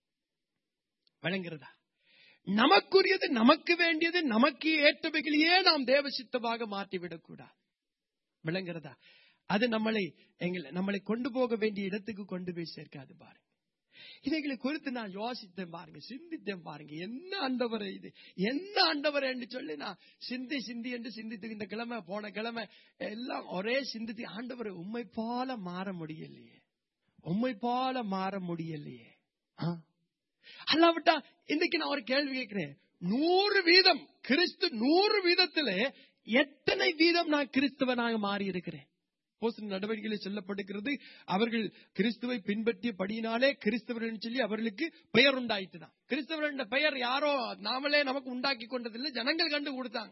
விளங்குறதா நமக்குரியது நமக்கு வேண்டியது நமக்கு ஏற்றவைகளையே நாம் தேவ சித்தமாக மாற்றிவிடக் கூடாது விளங்குறதா அது நம்மளை எங்களை நம்மளை கொண்டு போக வேண்டிய இடத்துக்கு கொண்டு போய் சேர்க்காது பாருங்க இதைகளை குறித்து நான் யோசித்தேன் பாருங்க சிந்தித்தேன் பாருங்க என்ன ஆண்டவரை இது என்ன ஆண்டவரை என்று சொல்லி நான் சிந்தி சிந்தி என்று சிந்தித்து இந்த கிழமை போன கிழமை எல்லாம் ஒரே சிந்தித்து ஆண்டவரை உண்மை போல மாற முடியலையே உண்மை போல மாற முடியலையே ஆ? அல்லாவிட்டா இன்னைக்கு நான் ஒரு கேள்வி கேட்கிறேன் நூறு வீதம் கிறிஸ்து நூறு வீதத்துல எத்தனை வீதம் நான் கிறிஸ்தவனாக மாறி இருக்கிறேன் அப்போஸ்தலர் நடவடிக்கைகளில் சொல்லப்படுகிறது அவர்கள் கிறிஸ்துவை பின்பற்றிய படியினாலே கிறிஸ்தவர்கள் சொல்லி அவர்களுக்கு பெயர் உண்டாயிட்டுதான் கிறிஸ்தவர் என்ற பெயர் யாரோ நாமளே நமக்கு உண்டாக்கி கொண்டதில்லை ஜனங்கள் கண்டு கொடுத்தாங்க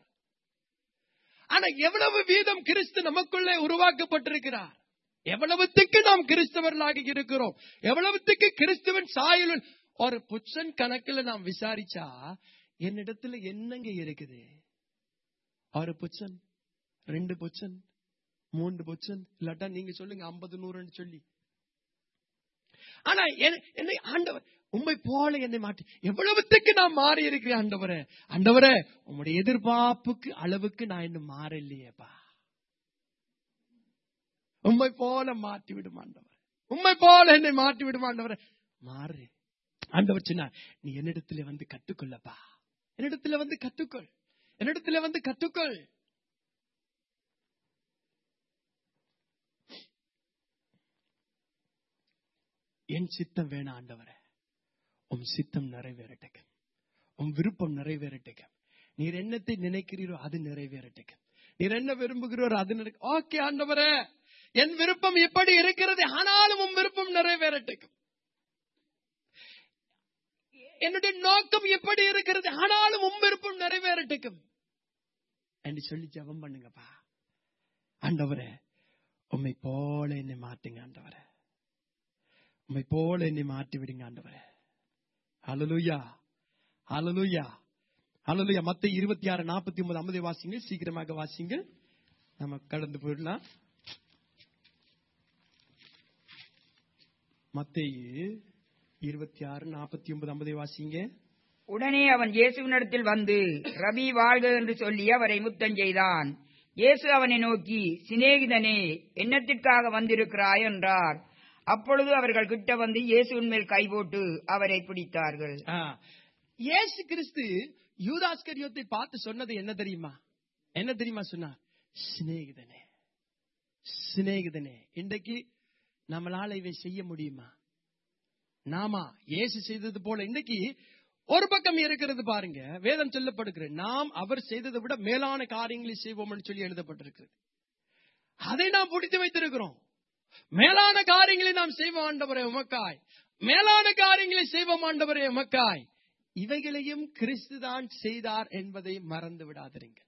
ஆனா எவ்வளவு வீதம் கிறிஸ்து நமக்குள்ளே உருவாக்கப்பட்டிருக்கிறார் எவ்வளவுத்துக்கு நாம் கிறிஸ்தவர்களாக இருக்கிறோம் எவ்வளவுத்துக்கு கிறிஸ்துவன் சாயலுள் ஒரு புச்சன் கணக்குல நாம் விசாரிச்சா என்னிடத்துல என்னங்க இருக்குது ஒரு புச்சன் ரெண்டு புச்சன் மூன்று புச்சன் இல்லாட்டா நீங்க சொல்லுங்க ஐம்பது நூறுன்னு சொல்லி ஆனா என்- என்னை ஆண்டவர் உண்மை போல என்னை மாற்றி எவ்வளவுத்துக்கு நான் மாறி இருக்கிறேன் ஆண்டவரே ஆண்டவரே உம்முடைய எதிர்பார்ப்புக்கு அளவுக்கு நான் இன்னும் மாறலையேப்பா உண்மை போல மாற்றி விடும் ஆண்டவர் உண்மை போல என்னை மாற்றி விடும் ஆண்டவரே மாறு ஆண்டவர் சொன்னார் நீ என்னிடத்துல வந்து கற்றுக்கொள்ளப்பா என்னிடத்துல வந்து கற்றுக்கொள் என்னிடத்துல வந்து கற்றுக்கொள் என் சித்தம் வேணாம் ஆண்டவரே உம் சித்தம் நிறைவேறட்டுக்கு உம் விருப்பம் நிறைவேறட்டுக்கு நீர் என்னத்தை நினைக்கிறீரோ அது நிறைவேறட்டுக்கு நீர் என்ன விரும்புகிறீரோ அது ஓகே ஆண்டவரே என் விருப்பம் இப்படி இருக்கிறது ஆனாலும் உம் விருப்பம் நிறைவேறட்டுக்கு என்னுடைய நோக்கம் எப்படி இருக்கிறது ஆனாலும் உம் விருப்பம் நிறைவேறட்டுக்கும் என்று சொல்லி ஜெபம் பண்ணுங்கப்பா ஆண்டவரே உம்மை போல என்னை மாட்டுங்க ஆண்டவரே உம்மை போல என்னை மாற்றி விடுங்க ஆண்டவரே ஹalleluya ஹalleluya ஹalleluya மத்த இருபத்தி ஆறு நாற்பத்தி ஒன்பது ஐம்பது வாசிங்க சீக்கிரமாக வாசிங்க நம்ம கடந்து போயிடலாம் மத்தேயு இருபத்தி ஆறு நாற்பத்தி ஒன்பது ஐம்பதை வாசிங்க உடனே அவன் இயேசுவினிடத்தில் வந்து ரபி வாழ்க என்று சொல்லி அவரை முத்தம் செய்தான் இயேசு அவனை நோக்கி சிநேகிதனே என்னத்திற்காக வந்திருக்கிறாய் என்றார் அப்பொழுது அவர்கள் கிட்ட வந்து இயேசுவின் மேல் கை போட்டு அவரை பிடித்தார்கள் ஆ. இயேசு கிறிஸ்து யூதாஸ்கரியோத்தை பார்த்து சொன்னது என்ன தெரியுமா என்ன தெரியுமா சொன்னார் சிநேகிதனே சிநேகிதனே இன்றைக்கு நம்மளால இவை செய்ய முடியுமா நாமா இயேசு செய்தது போல இன்னைக்கு ஒரு பக்கம் இருக்கிறது பாருங்க வேதம் சொல்லப்படுகிறது நாம் அவர் செய்ததை விட மேலான காரியங்களை செய்வோம்னு சொல்லி எழுதப்பட்டிருக்கிறது அதை நாம் பிடித்து வைத்திருக்கிறோம் மேலான காரியங்களை நாம் செய்வோம் ஆண்டவரே உமக்காய் மேலான காரியங்களை செய்வோம் ஆண்டவரே உமக்காய் இவைகளையும் கிறிஸ்துதான் செய்தார் என்பதை மறந்து விடாதிருங்கள்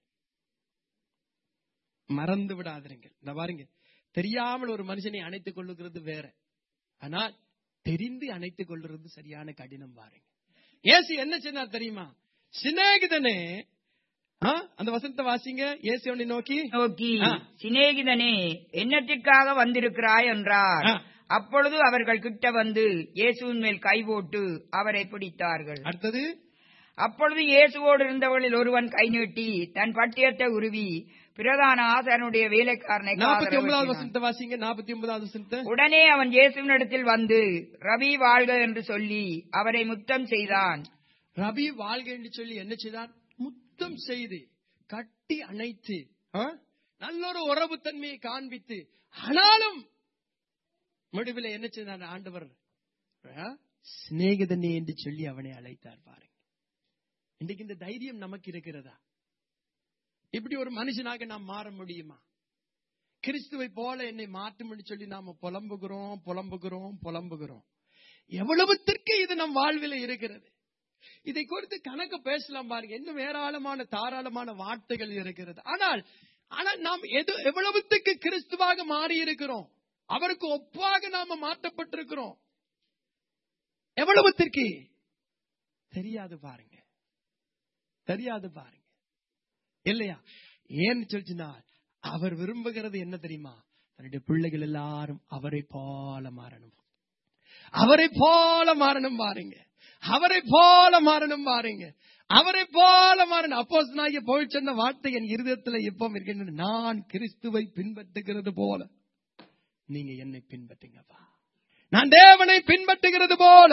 மறந்து விடாதிருங்கள் இந்த பாருங்க தெரியாமல் ஒரு மனுஷனை அணைத்துக் கொள்ளுகிறது வேற ஆனால் தெரிந்து அணைத்துக் கொள்றது சரியான கடினம் பாருங்க இயேசு என்ன சொன்னார் தெரியுமா சிநேகிதனே ஆ? அந்த வசனத்தை வாசிங்க இயேசு அவனை நோக்கி நோக்கி ஆ. சிநேகிதனே என்னத்திற்காக வந்திருக்கிறாய் என்றார் ஆ. அப்பொழுது அவர்கள் கிட்ட வந்து இயேசுவின் மேல் கை போட்டு அவரை பிடித்தார்கள் அடுத்தது அப்பொழுது இயேசுவோடு இருந்தவர்களில் ஒருவன் கை நீட்டி தன் பட்டியத்தை உருவி பிரதான ஆசாரனுடைய வேலைக்காரனை நாற்பத்தி காதல ஒன்பதாவது வெட்டினான். வசனத்தை வாசிங்க நாற்பத்தி ஒன்பதாவது வசனத்தை உடனே அவன் இயேசுவினிடத்தில் வந்து ரவி வாழ்க என்று சொல்லி அவரை முத்தம் செய்தான் ரவி வாழ்க என்று சொல்லி என்ன செய்தான் முத்தம் செய்து கட்டி அணைத்து ஆ? நல்ல ஒரு உறவு தன்மையை காண்பித்து ஆனாலும் முடிவில் என்ன செய்தார் ஆண்டவர் ஆ? சிநேகிதனே என்று சொல்லி அவனை அழைத்தார் பாருங்க இன்றைக்கு இந்த தைரியம் நமக்கு இருக்கிறதா இப்படி ஒரு மனுஷனாக நாம் மாற முடியுமா கிறிஸ்துவை போல என்னை மாற்றும் என்று சொல்லி நாம புலம்புகிறோம் புலம்புகிறோம் புலம்புகிறோம் எவ்வளவுத்திற்கு இது நம் வாழ்வில் இருக்கிறது இதை குறித்து கணக்கு பேசலாம் பாருங்க இன்னும் ஏராளமான தாராளமான வார்த்தைகள் இருக்கிறது ஆனால் ஆனால் நாம் எது எவ்வளவுத்துக்கு கிறிஸ்துவாக மாறி இருக்கிறோம் அவருக்கு ஒப்பாக நாம மாற்றப்பட்டிருக்கிறோம் எவ்வளவுத்திற்கு தெரியாது பாருங்க தெரியாது பாருங்க இல்லையா ஏன்னு சொல்லிச்சுன்னா அவர் விரும்புகிறது என்ன தெரியுமா தன்னுடைய பிள்ளைகள் எல்லாரும் அவரை போல மாறணும் அவரை போல மாறணும் பாருங்க அவரை போல மாறணும் பாருங்க அவரை போல மாறணும் அப்போ நாய போய் சொன்ன வார்த்தை என் இருதயத்துல எப்பவும் இருக்கின்றது நான் கிறிஸ்துவை பின்பற்றுகிறது போல நீங்க என்னை பின்பற்றுங்கப்பா நான் தேவனை பின்பற்றுகிறது போல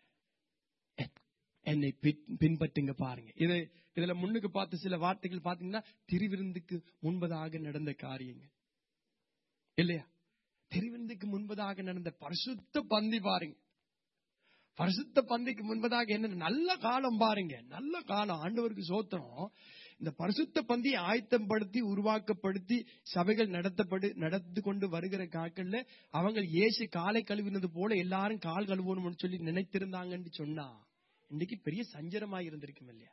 என்னை பின்- பின்பற்றுங்க பாருங்க இது இதுல முன்னுக்கு பார்த்த சில வார்த்தைகள் பாத்தீங்கன்னா திருவிருந்துக்கு முன்பதாக நடந்த காரியங்கள் இல்லையா திருவிருந்துக்கு முன்பதாக நடந்த பரிசுத்த பந்தி பாருங்க பரிசுத்த பந்திக்கு முன்பதாக என்ன நல்ல காலம் பாருங்க நல்ல காலம் ஆண்டவருக்கு சோத்திரம் இந்த பரிசுத்த பந்தி ஆயத்தப்படுத்தி உருவாக்கப்படுத்தி சபைகள் நடத்தப்படு நடந்து கொண்டு வருகிற காக்கள்ல அவங்க இயேசு காலை கழுவினது போல எல்லாரும் கால் கழுவணும்னு சொல்லி நினைத்திருந்தாங்கன்னு சொன்னா இன்னைக்கு பெரிய சஞ்சரமா இருந்திருக்கும் இல்லையா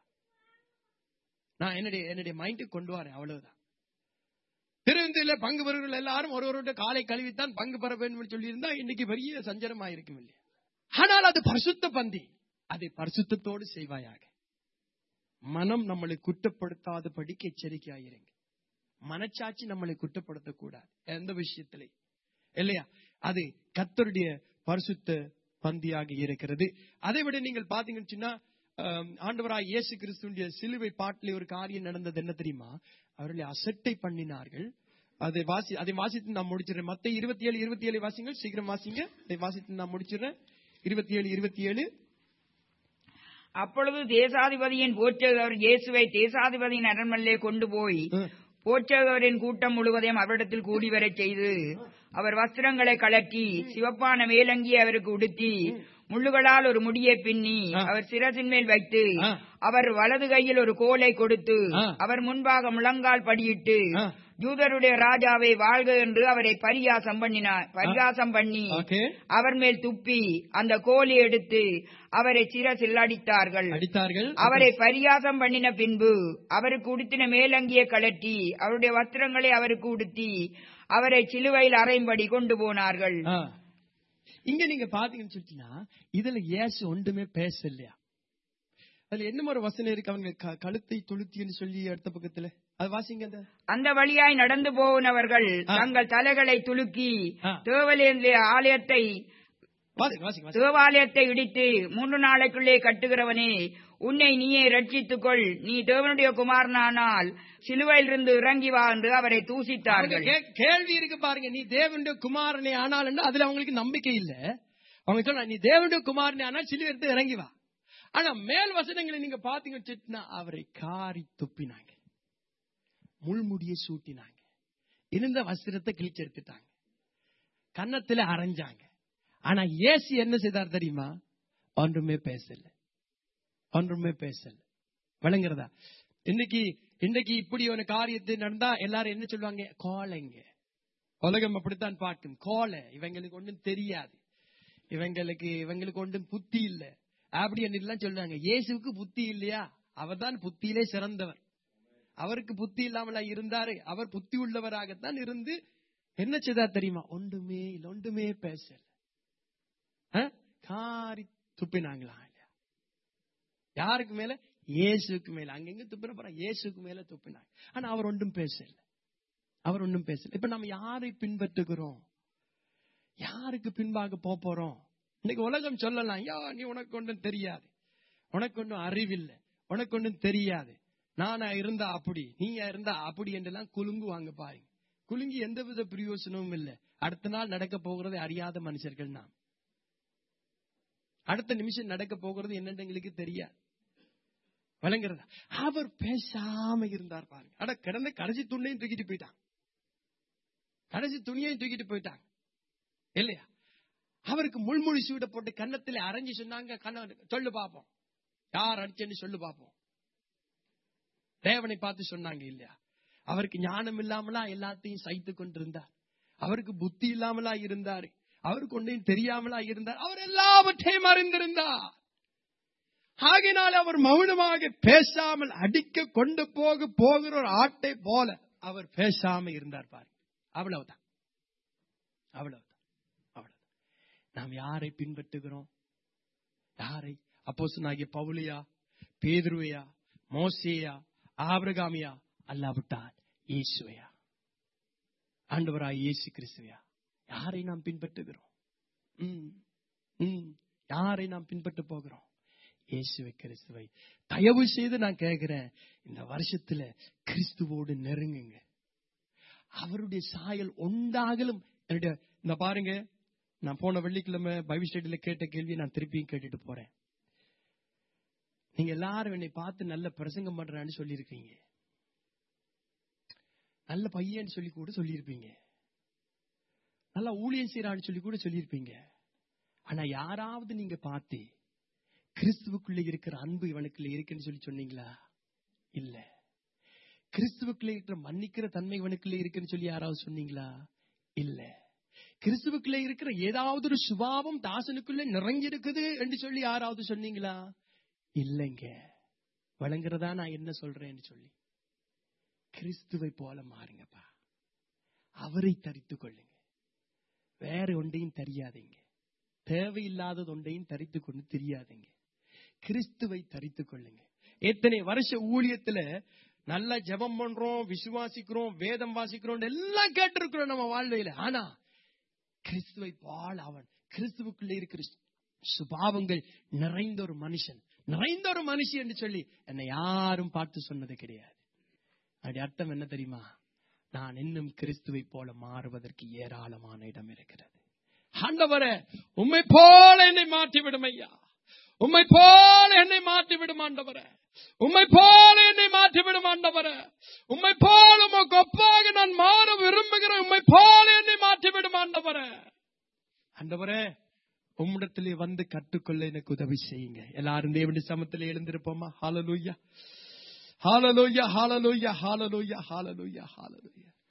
நான் என்னுடைய என்னுடைய மைண்டுக்கு கொண்டு வரேன் அவ்வளவுதான் திருவிந்தில பங்கு பெறுவர்கள் எல்லாரும் ஒருவருடைய காலை கழுவித்தான் பங்கு பெற வேண்டும் சொல்லி இருந்தா இன்னைக்கு பெரிய சஞ்சரமா இருக்கும் இல்லையா ஆனால் அது பரிசுத்த பந்தி அதை பரிசுத்தத்தோடு செய்வாயாக மனம் நம்மளை குற்றப்படுத்தாதபடிக்கு எச்சரிக்கையாயிருங்க மனச்சாட்சி நம்மளை குற்றப்படுத்தக்கூடாது எந்த விஷயத்திலே இல்லையா அது கத்தருடைய பரிசுத்த பந்தியாக இருக்கிறது அதை விட நீங்கள் பாத்தீங்கன்னு சொன்னா ஆம், ஆண்டவராய் இயேசு கிறிஸ்துடைய சிலுவை பாட்டிலே ஒரு காரியம் நடந்தது என்ன தெரியுமா அவர்களை அசட்டை பண்ணினார்கள் அதை வாசி அதை வாசித்து நான் முடிச்சிடுறேன் மத்த இருபத்தி ஏழு இருபத்தி ஏழு வாசிங்க சீக்கிரம் வாசிங்க அதை வாசித்து நான் முடிச்சிடுறேன் இருபத்தி ஏழு இருபத்தி ஏழு அப்பொழுது தேசாதிபதியின் போற்றகர் இயேசுவை தேசாதிபதியின் அரண்மனையிலே கொண்டு போய் ம். போற்றகரின் கூட்டம் முழுவதையும் அவரிடத்தில் கூடி வரச் செய்து அவர் வஸ்திரங்களை கலட்டி சிவப்பான மேலங்கி அவருக்கு உடுத்தி முள்ளுகளால் ஒரு முடியை பின்னி ஆ. அவர் சிரசின் மேல் வைத்து ஆ. அவர் வலது கையில் ஒரு கோலை கொடுத்து ஆ. அவர் முன்பாக முழங்கால் படியிட்டு ஆ. யூதருடைய ராஜாவை வாழ்க என்று அவரை பரியாசம் பண்ணினார் பரியாசம் பண்ணி ஓகே அவர் மேல் துப்பி அந்த கோலை எடுத்து அவரை சிரசில் அடித்தார்கள் அடித்தார்கள் அவரை பரியாசம் பண்ணின பின்பு அவருக்கு உடுத்தின மேலங்கியை கழற்றி அவருடைய வஸ்திரங்களை அவருக்கு உடுத்தி அவரை சிலுவையில் அறையும்படி கொண்டு போனார்கள் ஆ. இங்க நீங்க பாத்தீங்கன்னு சொல்லிட்டீங்கன்னா இதுல இயேசு ஒன்றுமே பேசலையா அதுல என்ன ஒரு வசனம் இருக்கு அவங்க க- கழுத்தை துளுத்தின்னு சொல்லி அடுத்த பக்கத்துல அது வாசிங்க அந்த அந்த வழியாய் நடந்து போனவர்கள் ஆ. தங்கள் தலைகளை துலுக்கி ஆ. தேவலேந்திய ஆலயத்தை வாசிங்க வாசிங்க வாசிங்க. தேவாலயத்தை இடித்து மூன்று நாளைக்குள்ளே கட்டுகிறவனே உன்னை நீயே ரட்சித்துக் கொள் நீ தேவனுடைய குமாரனானால் சிலுவையிலிருந்து இறங்கி வா என்று அவரை அவங்க தூசித்தார்கள் கே- கேள்வி இருக்கு பாருங்க நீ தேவனுடைய குமாரனே ஆனால் அதுல அவங்களுக்கு நம்பிக்கை இல்ல அவங்க சொன்னா நீ தேவனுடைய குமாரனே ஆனால் சிலுவை எடுத்து இறங்கி வா ஆனா மேல் வசனங்களை நீங்க பாத்தீங்கன்னு சொல்லிட்டுனா அவரை காரி துப்பினாங்க முள்முடியை சூட்டினாங்க இருந்த வஸ்திரத்தை கிழிச்செடுத்துட்டாங்க கன்னத்துல அரைஞ்சாங்க ஆனா இயேசு என்ன செய்தார் தெரியுமா ஒன்றுமே பேசல ஒன்றுமே பேசல விளங்குறதா இன்னைக்கு இன்னைக்கு இப்படி ஒரு காரியத்தை நடந்தா எல்லாரும் என்ன சொல்லுவாங்க கோலைங்க உலகம் அப்படித்தான் பார்க்கும் கோலை இவங்களுக்கு ஒன்றும் தெரியாது இவங்களுக்கு இவங்களுக்கு ஒன்றும் புத்தி இல்ல அப்படி எல்லாம் சொல்றாங்க இயேசுவுக்கு புத்தி இல்லையா அவர்தான் புத்தியிலே சிறந்தவர் அவருக்கு புத்தி இல்லாமலா இருந்தாரு அவர் புத்தி உள்ளவராகத்தான் இருந்து என்ன செய்தார் தெரியுமா ஒன்றுமே இல்ல ஒன்றுமே பேசல ஆ? காரி துப்பினாங்களா இல்லையா? யாருக்கு மேல இயேசுக்கு மேல அங்கங்க துப்புன போறாங்க இயேசுக்கு மேல துப்பினாங்க ஆனா அவர் ஒன்றும் பேசல அவர் ஒன்றும் பேசல இப்ப நம்ம யாரை பின்பற்றுகிறோம் யாருக்கு பின்பாக போப் போறோம் இன்னைக்கு உலகம் சொல்லலாம் யா நீ உனக்கு ஒன்றும் தெரியாது உனக்கு ஒன்றும் அறிவில்லை உனக்கு ஒன்றும் தெரியாது நானா இருந்தா அப்படி நீயா இருந்தா அப்படி என்றெல்லாம் குலுங்குவாங்க பாருங்க குலுங்கி எந்தவித பிரயோசனமும் இல்லை அடுத்த நாள் நடக்க போகிறதை அறியாத மனுஷர்கள் நாம் அடுத்த நிமிஷம் நடக்க போகிறது என்னன்னு எங்களுக்கு தெரியாது வழங்குறதா அவர் பேசாம இருந்தார் பாருங்க அட கிடந்த கடைசி துண்ணையும் தூக்கிட்டு போயிட்டான் கடைசி துணியையும் தூக்கிட்டு போயிட்டாங்க இல்லையா அவருக்கு முள்மொழி சூட போட்டு கன்னத்துல அரைஞ்சு சொன்னாங்க கண்ண சொல்லு பாப்போம் யார் அடிச்சேன்னு சொல்லு பாப்போம் தேவனை பார்த்து சொன்னாங்க இல்லையா அவருக்கு ஞானம் இல்லாமலா எல்லாத்தையும் சைத்து கொண்டிருந்தார் அவருக்கு புத்தி இல்லாமலா இருந்தாரு அவருக்கு ஒன்றையும் தெரியாமலா இருந்தார் அவர் எல்லாவற்றையும் அறிந்திருந்தார் ஆகினால் அவர் மௌனமாக பேசாமல் அடிக்க கொண்டு போக போகிற ஒரு ஆட்டை போல அவர் பேசாம இருந்தார் பாருங்க அவ்வளவுதான் அவ்வளவுதான் அவ்வளவுதான் நாம் யாரை பின்பற்றுகிறோம் யாரை அப்போசனாகிய பவுலியா பேதுருவையா மோசேயா ஆபிரகாமியா அல்லாவிட்டால் இயேசுவையா ஆண்டவராய் இயேசு கிறிஸ்துவையா யாரை நாம் பின்பற்றுகிறோம் ம், ம், யாரை நாம் பின்பற்ற போகிறோம் இயேசுவை கிறிஸ்துவை தயவு செய்து நான் கேட்கிறேன் இந்த வருஷத்துல கிறிஸ்துவோடு நெருங்குங்க அவருடைய சாயல் உண்டாகலும் என்னுடைய இந்த பாருங்க நான் போன வெள்ளிக்கிழமை பைபிள் ஸ்டடியில கேட்ட கேள்வியை நான் திருப்பியும் கேட்டுட்டு போறேன் நீங்க எல்லாரும் என்னை பார்த்து நல்ல பிரசங்கம் பண்றான்னு சொல்லியிருக்கீங்க நல்ல பையன் சொல்லி கூட சொல்லியிருப்பீங்க நல்ல ஊழியம் செய்யறான்னு சொல்லி கூட சொல்லியிருப்பீங்க ஆனா யாராவது நீங்க பார்த்து கிறிஸ்துவுக்குள்ள இருக்கிற அன்பு இவனுக்குள்ள இருக்குன்னு சொல்லி சொன்னீங்களா இல்ல கிறிஸ்துவுக்குள்ள இருக்கிற மன்னிக்கிற தன்மை இவனுக்குள்ள இருக்குன்னு சொல்லி யாராவது சொன்னீங்களா இல்ல கிறிஸ்துவுக்குள்ள இருக்கிற ஏதாவது ஒரு சுபாவம் தாசனுக்குள்ள நிறைஞ்சி இருக்குது என்று சொல்லி யாராவது சொன்னீங்களா இல்லைங்க வழங்குறதா நான் என்ன சொல்றேன்னு சொல்லி கிறிஸ்துவை போல மாறுங்கப்பா அவரை தரித்துக் கொள்ளுங்க வேற ஒன்றையும் தெரியாதீங்க தேவையில்லாதது ஒன்றையும் தரித்து கொண்டு தெரியாதீங்க கிறிஸ்துவை தரித்துக் கொள்ளுங்க எத்தனை வருஷ ஊழியத்துல நல்லா ஜெபம் பண்றோம் விசுவாசிக்கிறோம் வேதம் வாசிக்கிறோம் எல்லாம் கேட்டிருக்கிறோம் நம்ம வாழ்வையில ஆனா கிறிஸ்துவை போல அவன் கிறிஸ்துவுக்குள்ள இருக்கிற சுபாவங்கள் நிறைந்த ஒரு மனுஷன் நிறைந்த ஒரு மனுஷி என்று சொல்லி என்னை யாரும் பார்த்து சொன்னது கிடையாது அப்படி அர்த்தம் என்ன தெரியுமா நான் இன்னும் கிறிஸ்துவை போல மாறுவதற்கு ஏராளமான இடம் இருக்கிறது ஆண்டவரே உம்மை போல என்னை மாற்றிவிடும் ஐயா உம்மை போல என்னை மாற்றிவிடும் ஆண்டவரே உம்மை போல என்னை மாற்றிவிடும் ஆண்டவரே உம்மை போல உமக்கு ஒப்பாக நான் மாற விரும்புகிறேன் உம்மை போல என்னை மாற்றிவிடும் ஆண்டவரே ஆண்டவரே உம்மிடத்திலே வந்து கற்றுக்கொள்ள எனக்கு உதவி செய்யுங்க எல்லாரும் தேவனுடைய சமத்திலே எழுந்திருப்போமா ஹாலலூயா ஹாலலூயா ஹாலலூயா ஹாலலூயா ஹாலலூயா ஹாலலூயா